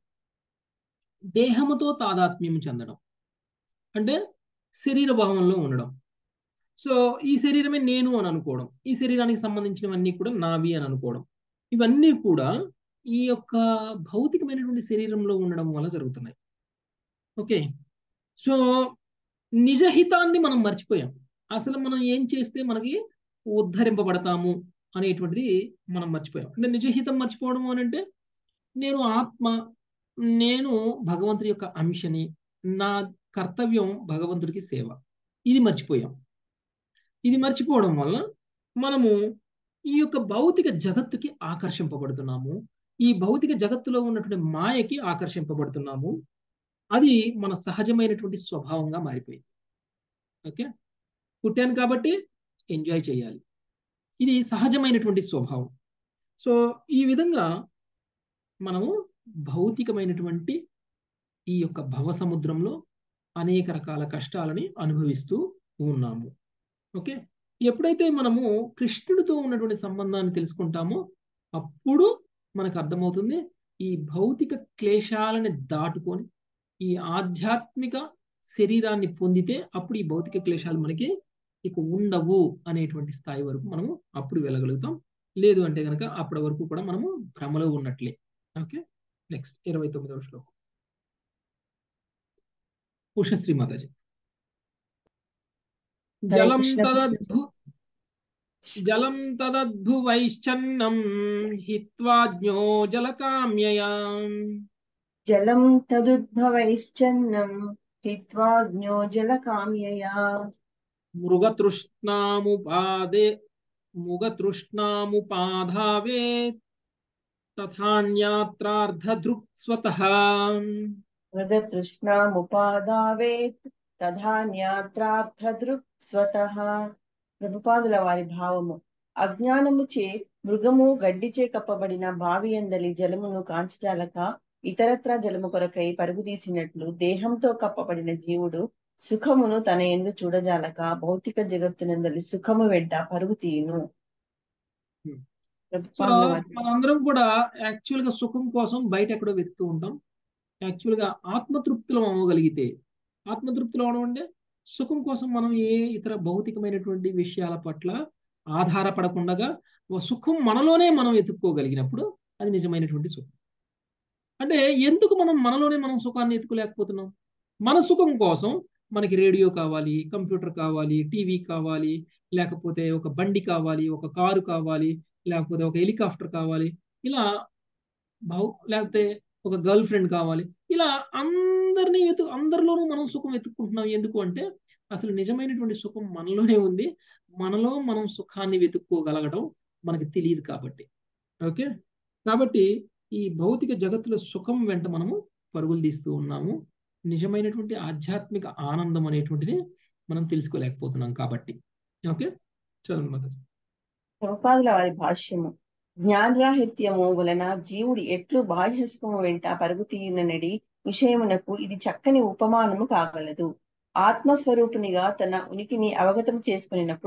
దేహముతో తాదాత్మ్యం చెందడం అంటే శరీర భావంలో ఉండడం సో ఈ శరీరమే నేను అని అనుకోవడం ఈ శరీరానికి సంబంధించినవన్నీ కూడా నావి అని అనుకోవడం ఇవన్నీ కూడా ఈ యొక్క భౌతికమైనటువంటి శరీరంలో ఉండడం వల్ల జరుగుతున్నాయి ఓకే సో నిజహితాన్ని మనం మర్చిపోయాం అసలు మనం ఏం చేస్తే మనకి ఉద్ధరింపబడతాము అనేటువంటిది మనం మర్చిపోయాం అంటే నిజహితం మర్చిపోవడం అని అంటే నేను ఆత్మ నేను భగవంతుడి యొక్క అంశని నా కర్తవ్యం భగవంతుడికి సేవ ఇది మర్చిపోయాం ఇది మర్చిపోవడం వల్ల మనము ఈ యొక్క భౌతిక జగత్తుకి ఆకర్షింపబడుతున్నాము ఈ భౌతిక జగత్తులో ఉన్నటువంటి మాయకి ఆకర్షింపబడుతున్నాము అది మన సహజమైనటువంటి స్వభావంగా మారిపోయింది ఓకే పుట్టాను కాబట్టి ఎంజాయ్ చేయాలి ఇది సహజమైనటువంటి స్వభావం సో ఈ విధంగా మనము భౌతికమైనటువంటి ఈ యొక్క భవ సముద్రంలో అనేక రకాల కష్టాలని అనుభవిస్తూ ఉన్నాము ఓకే ఎప్పుడైతే మనము కృష్ణుడితో ఉన్నటువంటి సంబంధాన్ని తెలుసుకుంటామో అప్పుడు మనకు అర్థమవుతుంది ఈ భౌతిక క్లేశాలని దాటుకొని ఈ ఆధ్యాత్మిక శరీరాన్ని పొందితే అప్పుడు ఈ భౌతిక క్లేశాలు మనకి ఇక ఉండవు అనేటువంటి స్థాయి వరకు మనము అప్పుడు వెళ్ళగలుగుతాం లేదు అంటే కనుక అప్పటి వరకు కూడా మనము భ్రమలో ఉన్నట్లే ఓకే నెక్స్ట్ ఇరవై తొమ్మిదవ శ్లోకం ఉషశ్రీ మాతాజీ హరే జలం కృష్ణ తదద్భు జలం తదద్భువైశ్చన్నం హిత్వాజ్ఞో జలకామ్యయా జలం తదుద్భవైశ్చన్నం హిత్వాజ్ఞో జలకామ్యయా మృగతృష్ణాముపాదే మృగతృష్ణాముపాధావే తథాన్యాత్రార్ధదృక్స్వతః మృగతృష్ణాముపాదావేత్ తథాన్యాత్రార్థదృక్ స్వతః ప్రభుపాదుల వారి భావము అజ్ఞానముచే మృగము గడ్డిచే కప్పబడిన బావి అందలి జలమును కాంచజాలక ఇతరత్ర జలము కొరకై పరుగుదీసినట్లు దేహంతో కప్పబడిన జీవుడు సుఖమును తన ఎందు చూడజాలక భౌతిక జగత్తునందలి సుఖము వెంట పరుగు తీయును Hmm. సో ప్రభుపాదుల వారి మనందరం కూడా యాక్చువల్ గా సుఖం కోసం బయట ఎక్కడో వెతుకుతూ ఉంటాం యాక్చువల్ గా ఆత్మతృప్తిలో అవ్వగలిగితే ఆత్మతృప్తిలో అవడం అంటే సుఖం కోసం మనం ఏ ఇతర భౌతికమైనటువంటి విషయాల పట్ల ఆధారపడకుండా సుఖం మనలోనే మనం ఎత్తుక్కోగలిగినప్పుడు అది నిజమైనటువంటి సుఖం అంటే ఎందుకు మనం మనలోనే మనం సుఖాన్ని ఎత్తుకోలేకపోతున్నాం మన సుఖం కోసం మనకి రేడియో కావాలి కంప్యూటర్ కావాలి టీవీ కావాలి లేకపోతే ఒక బండి కావాలి ఒక కారు కావాలి లేకపోతే ఒక హెలికాప్టర్ కావాలి ఇలా బహు లేకపోతే ఒక గర్ల్ ఫ్రెండ్ కావాలి ఇలా అందరినీ వెతు అందరిలోనూ మనం సుఖం వెతుక్కుంటున్నాం ఎందుకు అంటే అసలు నిజమైనటువంటి సుఖం మనలోనే ఉంది మనలో మనం సుఖాన్ని వెతుక్కోగలగడం మనకి తెలియదు కాబట్టి ఓకే కాబట్టి ఈ భౌతిక జగత్తులో సుఖం వెంట మనము పరుగులు తీస్తూ ఉన్నాము నిజమైనటువంటి ఆధ్యాత్మిక ఆనందం అనేటువంటిది మనం తెలుసుకోలేకపోతున్నాం కాబట్టి ఓకే చదువు మాతాజీ ప్రభుపాదుల వారి భాష్యము జ్ఞానరాహిత్యము వలన జీవుడు ఎట్లు బాహ్యసుఖము వెంట పరుగు తీయుననడి విషయమునకు ఇది చక్కని ఉపమానము కాగలదు ఆత్మస్వరూపునిగా తన ఉనికిని అవగతం చేసుకునినప్పుడు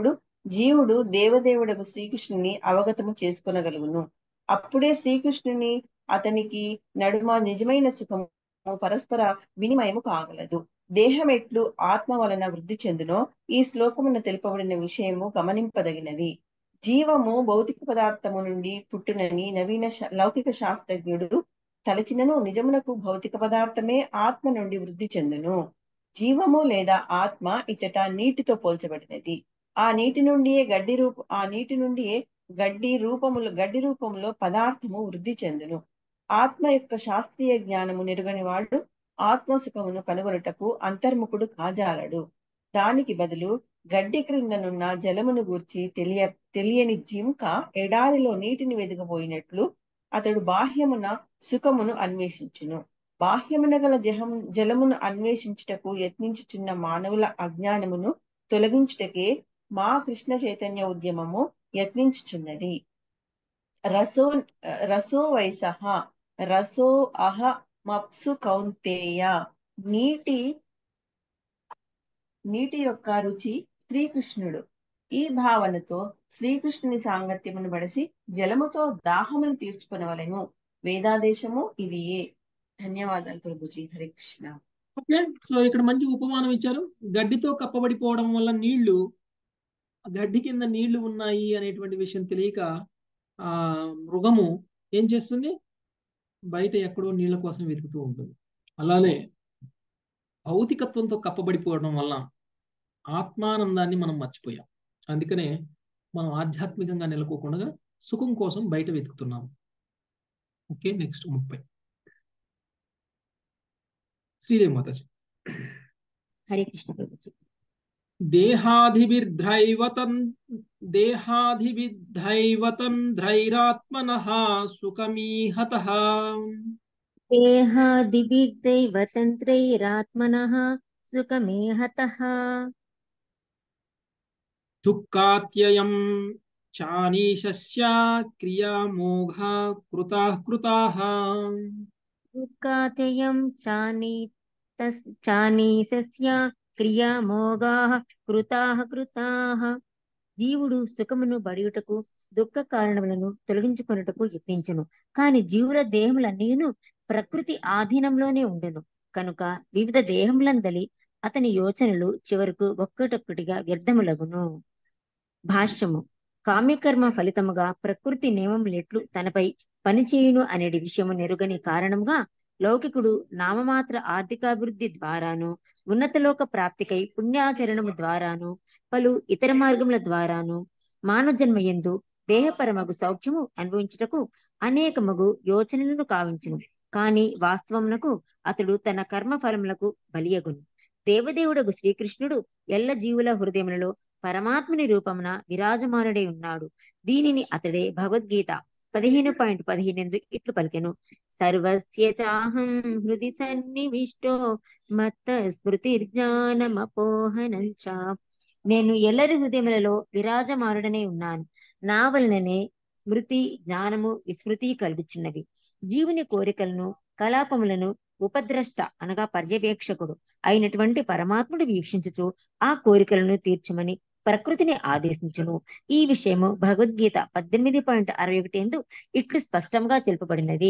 జీవుడు దేవదేవుడకు శ్రీకృష్ణుని అవగతము చేసుకొనగలుగును అప్పుడే శ్రీకృష్ణుని అతనికి నడుమ నిజమైన సుఖము పరస్పర వినిమయము కాగలదు దేహం ఎట్లు ఆత్మ వలన వృద్ధి చెందునో ఈ శ్లోకమున తెలుపబడిన విషయము గమనింపదగినది జీవము భౌతిక పదార్థము నుండి పుట్టునని నవీన శా- లౌకిక శాస్త్రజ్ఞుడు తలచినను నిజమునకు భౌతిక పదార్థమే ఆత్మ నుండి వృద్ధి చెందును జీవము లేదా ఆత్మ ఇచ్చట నీటితో పోల్చబడినది ఆ నీటి నుండియే గడ్డి రూప ఆ నీటి నుండియే గడ్డి రూపములో గడ్డి రూపంలో పదార్థము వృద్ధి చెందును ఆత్మ యొక్క శాస్త్రీయ జ్ఞానము నెరుగని వాడు ఆత్మసుఖమును కనుగొనుటకు అంతర్ముఖుడు కాజాలడు దానికి బదులు గడ్డి క్రిందనున్న జలమును గూర్చి తెలియ తెలియని జింక ఎడారిలో నీటిని వెదగబోయినట్లు అతడు బాహ్యమున సుఖమును అన్వేషించును బాహ్యమున గల జహం జలమును అన్వేషించుటకు యత్నించుచున్న మానవుల అజ్ఞానమును తొలగించుటకే మా కృష్ణ చైతన్య ఉద్యమము యత్నించుచున్నది రసో రసో వైసహ రసో అహ మప్సు కౌంతేయ నీటి నీటి యొక్క రుచి శ్రీకృష్ణుడు ఈ భావనతో శ్రీకృష్ణుని సాంగత్యమును బడిసి జలముతో దాహమును తీర్చుకునవలెను వేదాదేశము ఇది ఏ ధన్యవాదాలు ప్రభుజీ హరే కృష్ణ ఓకే సో ఇక్కడ మంచి ఉపమానం ఇచ్చారు గడ్డితో కప్పబడిపోవడం వల్ల నీళ్లు గడ్డి కింద నీళ్లు ఉన్నాయి అనేటువంటి విషయం తెలియక ఆ మృగము ఏం చేస్తుంది బయట ఎక్కడో నీళ్ల కోసం వెతుకుతూ ఉంటుంది అలానే భౌతికత్వంతో కప్పబడిపోవడం వల్ల ఆత్మానందాన్ని మనం మర్చిపోయాం అందుకనే మనం ఆధ్యాత్మికంగా నెలకోకుండా సుఖం కోసం బయట వెతుకుతున్నాం ఓకే నెక్స్ట్ ముప్పై శ్రీదేవి మాతాజీ హరే కృష్ణ ప్రభుజీ దేహాధిభిర్ధ్రైవతం దేహాధిభిర్ధైవతంధ్రైరాత్మనః సుఖమీహతః దేహాదిభిర్దైవతంత్రైరాత్మనः సుఖమేహతः దుఃఖాత్యయం చానీశస్య క్రియామోఘా కృతాః కృతాః దుఃఖాతయం చాని తస్ చానీసస్య క్రియామోగాః కృతాః కృతాః జీవుడు సుఖమును బడియుటకు దుఃఖ కారణములను తొలగించుకొనుటకు యత్నించును కాని జీవుల దేహములన్నీను ప్రకృతి ఆధీనంలోనే ఉండును కనుక వివిధ దేహములందలి అతని యోచనలు చివరకు ఒక్కటొక్కటిగా వ్యర్థములగును భాష్యము కామ్యకర్మ ఫలితముగా ప్రకృతి నియమములెట్లు తనపై పనిచేయును అనేది విషయము నెరుగని కారణముగా లౌకికుడు నామమాత్ర ఆర్థికాభివృద్ధి ద్వారాను ఉన్నతలోక ప్రాప్తికై పుణ్యాచరణము ద్వారాను పలు ఇతర మార్గముల ద్వారాను మానవ జన్మ ఎందు దేహపరమగు సౌఖ్యము అనుభవించుటకు అనేకమగు యోచనలను కావించును కాని వాస్తవమునకు అతడు తన కర్మ ఫలములకు బలియగును దేవదేవుడగు శ్రీకృష్ణుడు ఎల్ల జీవుల హృదయములలో పరమాత్ముని రూపమున విరాజమానుడై ఉన్నాడు దీనిని అతడే భగవద్గీత పదిహేను పాయింట్ పదిహేను ఇట్లు పలికెను సర్వస్య చాహం హృది సన్నివిష్టో మత్త స్మృతి జ్ఞానమపోహనం చ నేను ఎల్లరి హృదయములలో విరాజమానుడనే ఉన్నాను నా వలననే స్మృతి జ్ఞానము విస్మృతి కలుగుచున్నవి జీవుని కోరికలను కలాపములను ఉపద్రష్ట అనగా పర్యవేక్షకుడు అయినటువంటి పరమాత్ముడు వీక్షించుచు ఆ కోరికలను తీర్చమని ప్రకృతిని ఆదేశించును ఈ విషయము భగవద్గీత పద్దెనిమిది పాయింట్ అరవై ఒకటి ఎందు ఇట్లు స్పష్టంగా తెలుపబడినది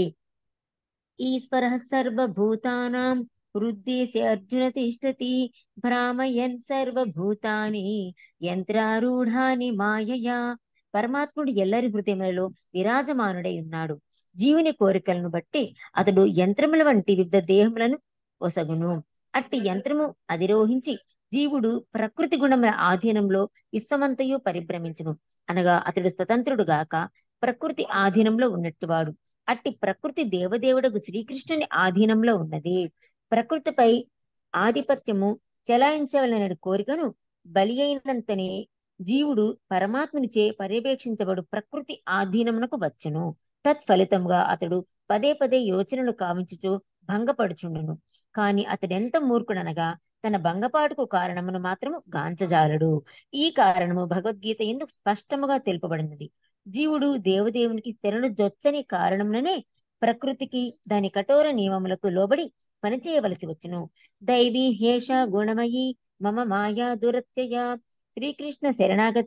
ఈశ్వర సర్వభూతానాం హృద్దేశే అర్జున తిష్టతి భ్రామయన్ సర్వభూతాని యంత్రారూఢాని మాయయా పరమాత్ముడు ఎల్లరి హృదయములలో విరాజమానుడై ఉన్నాడు జీవుని కోరికలను బట్టి అతడు యంత్రముల వంటి వివిధ దేహములను ఒసగును అట్టి యంత్రము అధిరోహించి జీవుడు ప్రకృతి గుణముల ఆధీనంలో విశ్వమంతయు పరిభ్రమించును అనగా అతడు స్వతంత్రుడు గాక ప్రకృతి ఆధీనంలో ఉన్నట్టువాడు అట్టి ప్రకృతి దేవదేవుడకు శ్రీకృష్ణుని ఆధీనంలో ఉన్నది ప్రకృతిపై ఆధిపత్యము చెలాయించవలనని కోరికను బలి అయినంతనే జీవుడు పరమాత్మునిచే పర్యవేక్షించబడు ప్రకృతి ఆధీనమునకు వచ్చును తత్ఫలితముగా అతడు పదే పదే యోచనలు కావించుచు భంగపడుచుండును కాని అతడెంత మూర్ఖుడనగా తన భంగపాటుకు కారణమును మాత్రము గాంచజాలడు ఈ కారణము భగవద్గీత ఎందుకు స్పష్టముగా తెలుపబడినది జీవుడు దేవదేవునికి శరణు జొచ్చని కారణముననే ప్రకృతికి దాని కఠోర నియమములకు లోబడి పనిచేయవలసి వచ్చును దైవీ హేష గుణమయి మమ మాయా దురత్యయ శ్రీకృష్ణ శరణాగతియే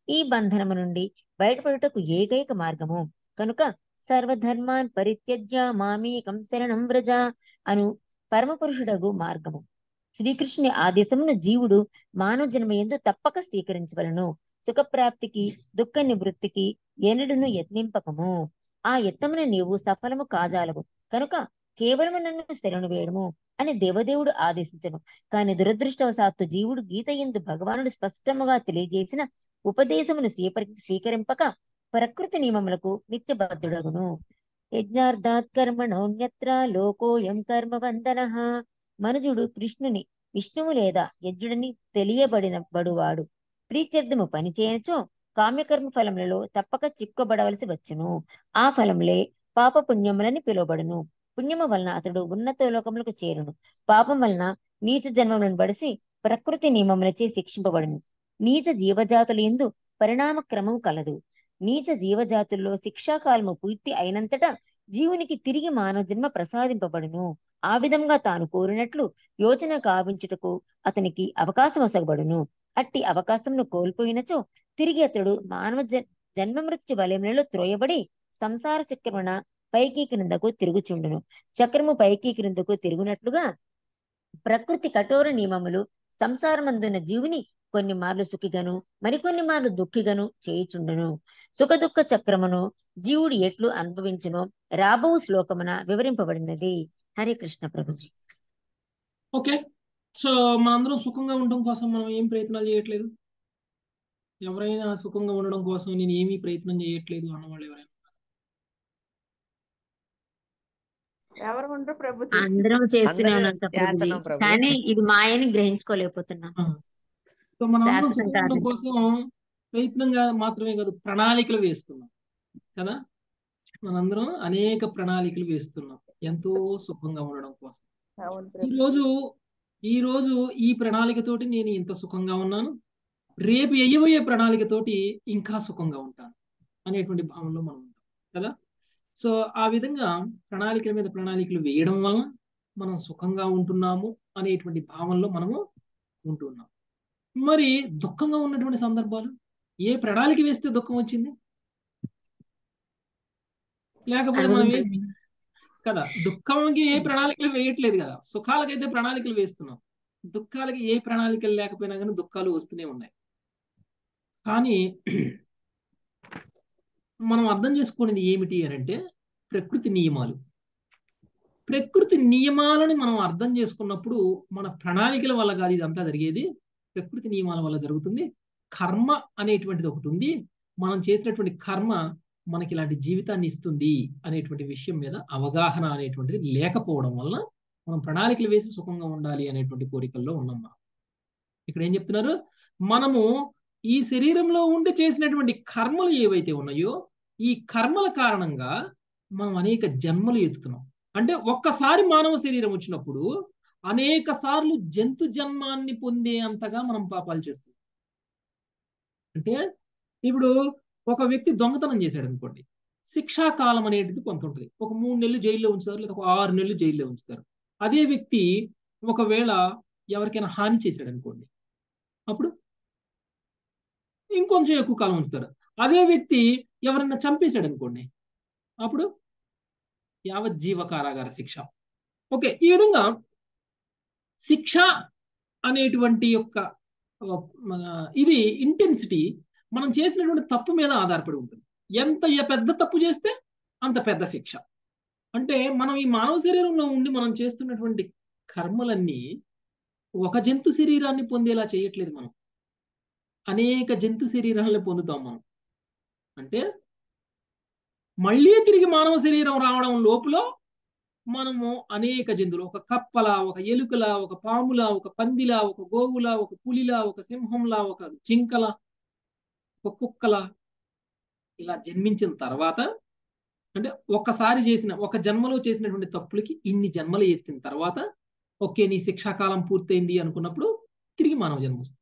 ఈ బంధనము నుండి బయటపడుటకు ఏకైక మార్గము కనుక సర్వధర్మాన్ పరిత్యజ్య మామేకం శరణం వ్రజ అను పరమపురుషుడగు మార్గము శ్రీకృష్ణుని ఆదేశమును జీవుడు మానవ జన్మ ఎందు తప్పక స్వీకరించవలను సుఖప్రాప్తికి దుఃఖ నివృత్తికి ఎన్నడును యత్నింపకము ఆ యత్నమున నీవు సఫలము కాజాలవు కనుక కేవలము నన్ను శరణు వేయడము అని దేవదేవుడు ఆదేశించను కాని దురదృష్టవశాత్తు జీవుడు గీత ఎందు భగవానుడు స్పష్టముగా తెలియజేసిన ఉపదేశమును స్వీకరి స్వీకరింపక ప్రకృతి నియమములకు నిత్యబద్ధుడగును యజ్ఞార్థాత్ కర్మణోన్యత్ర లోకోయం కర్మ వందన మనుజుడు కృష్ణుని విష్ణువు లేదా యజ్ఞుడని తెలియబడిన బడువాడు ప్రీత్యర్థము పని చేయనచో కామ్యకర్మ ఫలములలో తప్పక చిక్కబడవలసి వచ్చును ఆ ఫలములే పాప పుణ్యములని పిలువబడును పుణ్యము వలన అతడు ఉన్నత లోకములకు చేరును పాపం వలన నీచ జన్మములను బడిసి ప్రకృతి నియమములచే శిక్షింపబడును నీచ జీవజాతుల ఎందు పరిణామ క్రమం కలదు నీచ జీవజాతుల్లో శిక్షాకాలము పూర్తి అయినంతటా జీవునికి తిరిగి మానవ జన్మ ప్రసాదింపబడును ఆ విధంగా తాను కోరినట్లు యోచన కావించుటకు అతనికి అవకాశం ఒసగబడును అట్టి అవకాశంను కోల్పోయినచో తిరిగి అతడు మానవ జన్ జన్మ మృత్యు వలయములలో త్రోయబడి సంసార చక్రమున పైకి క్రిందకు తిరుగుచుండును చక్రము పైకి క్రిందకు తిరుగునట్లుగా ప్రకృతి కఠోర నియమములు సంసారమందున్న జీవుని కొన్ని మార్లు సుఖిగను మరికొన్ని మార్లు దుఃఖిగను చేయుచుండును సుఖ దుఃఖ చక్రమును జీవుడు ఎట్లు అనుభవించునో రాబో శ్లోకమున వివరింపబడినది హరే కృష్ణ ప్రభుజీ ఓకే సో మనందరం సుఖంగా ఉండడం కోసం మనం ఏం ప్రయత్నాలు చేయట్లేదు ఎవరైనా సుఖంగా ఉండడం కోసం నేను ఏమీ ప్రయత్నం చేయట్లేదు అన్నవాళ్ళు ఎవరైనా ఎవరు ఉండరు ప్రభుజీ అందరం చేస్తూనే అందరూ ఉన్నాం కదా ప్రభుజీ చేస్తున్నాం ప్రభు. కానీ ఇది మాయని గ్రహించుకోలేకపోతున్నాం ఆ. సో మనందరం శాశ్వతం సుఖంగా ఉండడం కాదు. కోసం ప్రయత్నంగా మాత్రమే కాదు ప్రణాళికలు వేస్తున్నాం కదా మనందరం అనేక ప్రణాళికలు వేస్తున్నాం ఎంతో సుఖంగా ఉండడం కోసం అవును ఈ ప్రభు రోజు ఈ రోజు ఈ ప్రణాళికతోటి నేను ఇంత సుఖంగా ఉన్నాను రేపు వేయబోయే ప్రణాళికతోటి ఇంకా సుఖంగా ఉంటాను అనేటువంటి భావనలో మనం ఉంటాం కదా సో ఆ విధంగా ప్రణాళికల మీద ప్రణాళికలు వేయడం వలన మనం సుఖంగా ఉంటున్నాము అనేటువంటి భావనలో మనము ఉంటున్నాం మరి దుఃఖంగా ఉన్నటువంటి సందర్భాలు ఏ ప్రణాళిక వేస్తే దుఃఖం వచ్చింది లేకపోతే మనం అభివృద్ధి వేసి కదా దుఃఖంకి ఏ ప్రణాళికలు వేయట్లేదు కదా సుఖాలకైతే ప్రణాళికలు వేస్తున్నాం దుఃఖాలకి ఏ ప్రణాళికలు లేకపోయినా కానీ దుఃఖాలు వస్తూనే ఉన్నాయి కానీ మనం అర్థం చేసుకునేది ఏమిటి అని అంటే ప్రకృతి నియమాలు ప్రకృతి నియమాలను మనం అర్థం చేసుకున్నప్పుడు మన ప్రణాళికల వల్ల కాదు ఇదంతా జరిగేది ప్రకృతి నియమాల వల్ల జరుగుతుంది కర్మ అనేటువంటిది ఒకటి ఉంది మనం చేసినటువంటి కర్మ మనకి ఇలాంటి జీవితాన్ని ఇస్తుంది అనేటువంటి విషయం మీద అవగాహన అనేటువంటిది లేకపోవడం వల్ల మనం ప్రణాళికలు వేసి సుఖంగా ఉండాలి అనేటువంటి కోరికల్లో ఉన్నాం మనం ఇక్కడ ఏం చెప్తున్నారు మనము ఈ శరీరంలో ఉండి చేసినటువంటి కర్మలు ఏవైతే ఉన్నాయో ఈ కర్మల కారణంగా మనం అనేక జన్మలు ఎత్తుతున్నాం అంటే ఒక్కసారి మానవ శరీరం వచ్చినప్పుడు అనేక సార్లు జంతు జన్మాన్ని పొందే అంతగా మనం పాపాలు చేస్తున్నాం అంటే ఇప్పుడు ఒక వ్యక్తి దొంగతనం చేశాడు అనుకోండి శిక్షా కాలం అనేటిది కొంత ఉంటుంది ఒక మూడు నెలలు జైల్లో ఉంచుతారు లేదా ఒక ఆరు నెలలు జైల్లో ఉంచుతారు అదే వ్యక్తి ఒకవేళ ఎవరికైనా హాని చేశాడు అనుకోండి అప్పుడు ఇంకొంచెం ఎక్కువ కాలం ఉంచుతారు అదే వ్యక్తి ఎవరైనా చంపేశాడు అనుకోండి అప్పుడు యావజ్జీవ కారాగార శిక్ష ఓకే ఈ విధంగా శిక్ష అనేటువంటి యొక్క ఇది ఇంటెన్సిటీ మనం చేసినటువంటి తప్పు మీద ఆధారపడి ఉంటుంది ఎంత పెద్ద తప్పు చేస్తే అంత పెద్ద శిక్ష అంటే మనం ఈ మానవ శరీరంలో ఉండి మనం చేస్తున్నటువంటి కర్మలన్నీ ఒక జంతు శరీరాన్ని పొందేలా చేయట్లేదు మనం అనేక జంతు శరీరాలను పొందుతాం మనం అంటే మళ్ళీ తిరిగి మానవ శరీరం రావడం లోపల మనము అనేక జంతువులు ఒక కప్పల ఒక ఎలుకల ఒక పాముల ఒక పందిలా ఒక గోవుల ఒక పులిలా ఒక సింహంలా ఒక జింకల ఒక కుక్కల ఇలా జన్మించిన తర్వాత అంటే ఒక్కసారి చేసిన ఒక జన్మలో చేసినటువంటి తప్పులకి ఇన్ని జన్మలు ఎత్తిన తర్వాత ఓకే నీ శిక్షాకాలం పూర్తయింది అనుకున్నప్పుడు తిరిగి మానవ జన్మ వస్తుంది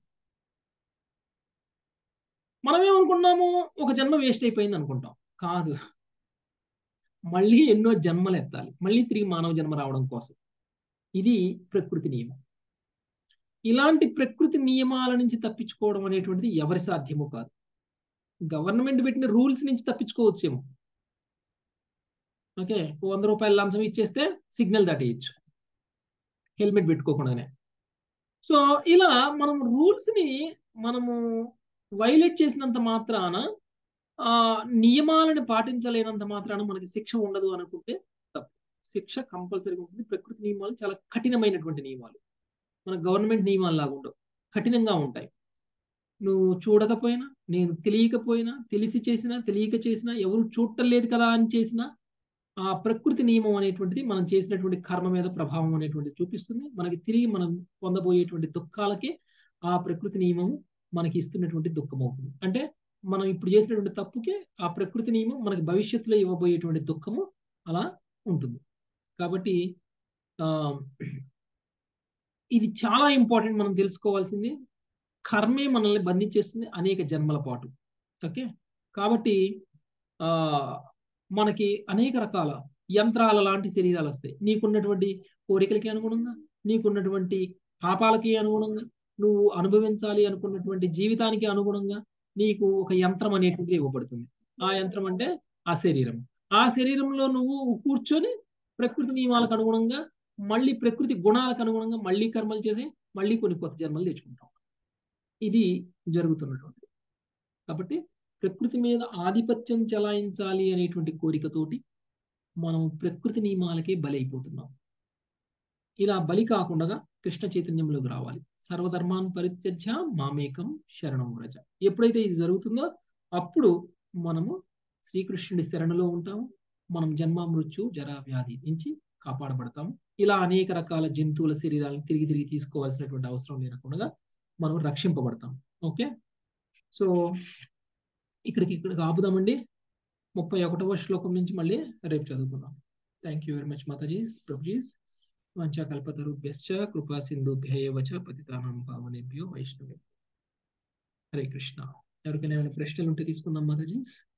మనం ఏమనుకున్నాము ఒక జన్మ వేస్ట్ అయిపోయింది అనుకుంటాం కాదు మళ్ళీ ఎన్నో జన్మలు ఎత్తాలి మళ్ళీ తిరిగి మానవ జన్మ రావడం కోసం ఇది ప్రకృతి నియమం ఇలాంటి ప్రకృతి నియమాల నుంచి తప్పించుకోవడం అనేటువంటిది ఎవరి సాధ్యము కాదు గవర్నమెంట్ పెట్టిన రూల్స్ నుంచి తప్పించుకోవచ్చేమో ఓకే వంద రూపాయల లంచం ఇచ్చేస్తే సిగ్నల్ దాటేయచ్చు హెల్మెట్ పెట్టుకోకుండానే సో ఇలా మనం రూల్స్ ని మనము వైలేట్ చేసినంత మాత్రాన ఆ నియమాలను పాటించలేనంత మాత్రాన మనకి శిక్ష ఉండదు అనుకుంటే తప్పు శిక్ష కంపల్సరీగా ఉంటుంది ప్రకృతి నియమాలు చాలా కఠినమైనటువంటి నియమాలు మన గవర్నమెంట్ నియమాలు లాగా ఉండవు కఠినంగా ఉంటాయి నువ్వు చూడకపోయినా నేను తెలియకపోయినా తెలిసి చేసినా తెలియక చేసినా ఎవరు చూడటం లేదు కదా అని చేసినా ఆ ప్రకృతి నియమం అనేటువంటిది మనం చేసినటువంటి కర్మ మీద ప్రభావం అనేటువంటిది చూపిస్తుంది మనకి తిరిగి మనం పొందబోయేటువంటి దుఃఖాలకి ఆ ప్రకృతి నియమం మనకి ఇస్తున్నటువంటి దుఃఖం అవుతుంది అంటే మనం ఇప్పుడు చేసినటువంటి తప్పుకి ఆ ప్రకృతి నియమం మనకి భవిష్యత్తులో ఇవ్వబోయేటువంటి దుఃఖము అలా ఉంటుంది కాబట్టి ఆ ఇది చాలా ఇంపార్టెంట్ మనం తెలుసుకోవాల్సింది కర్మే మనల్ని బంధించేస్తుంది అనేక జన్మల పాటు ఓకే కాబట్టి ఆ మనకి అనేక రకాల యంత్రాల లాంటి శరీరాలు వస్తాయి నీకున్నటువంటి కోరికలకి అనుగుణంగా నీకున్నటువంటి పాపాలకి అనుగుణంగా నువ్వు అనుభవించాలి అనుకున్నటువంటి జీవితానికి అనుగుణంగా నీకు ఒక యంత్రం అనేటువంటిది ఇవ్వబడుతుంది ఆ యంత్రం అంటే ఆ శరీరం ఆ శరీరంలో నువ్వు కూర్చొని ప్రకృతి నియమాలకు అనుగుణంగా మళ్ళీ ప్రకృతి గుణాలకు అనుగుణంగా మళ్ళీ కర్మలు చేసి మళ్ళీ కొన్ని కొత్త జన్మలు తెచ్చుకుంటాం ఇది జరుగుతున్నటువంటి కాబట్టి ప్రకృతి మీద ఆధిపత్యం చెలాయించాలి అనేటువంటి కోరికతోటి మనం ప్రకృతి నియమాలకే బలైపోతున్నాం ఇలా బలి కాకుండా కృష్ణ చైతన్యంలోకి రావాలి సర్వధర్మాన్ పరిత్యజ్య మామేకం శరణం వ్రజ ఎప్పుడైతే ఇది జరుగుతుందో అప్పుడు మనము శ్రీకృష్ణుడి శరణలో ఉంటాము మనం జన్మ మృత్యు జరా వ్యాధి నుంచి కాపాడబడతాము ఇలా అనేక రకాల జంతువుల శరీరాలను తిరిగి తిరిగి తీసుకోవాల్సినటువంటి అవసరం లేకుండా మనం రక్షింపబడతాం ఓకే సో ఇక్కడికి ఇక్కడికి ఆపుదామండి ముప్పై ఒకటవ శ్లోకం నుంచి మళ్ళీ రేపు చదువుకుందాం థ్యాంక్ యూ వెరీ మచ్ మాతాజీస్ ప్రభుజీస్ వంచకల్పతరుభ్యశ్చ కృపా సింధుభ్య ఏవ చ పతితానాం పావనేభ్యో వైష్ణవే హరే కృష్ణ ఎవరికైనా ఏమైనా ప్రశ్నలు ఉంటే తీసుకుందాం మాతాజీస్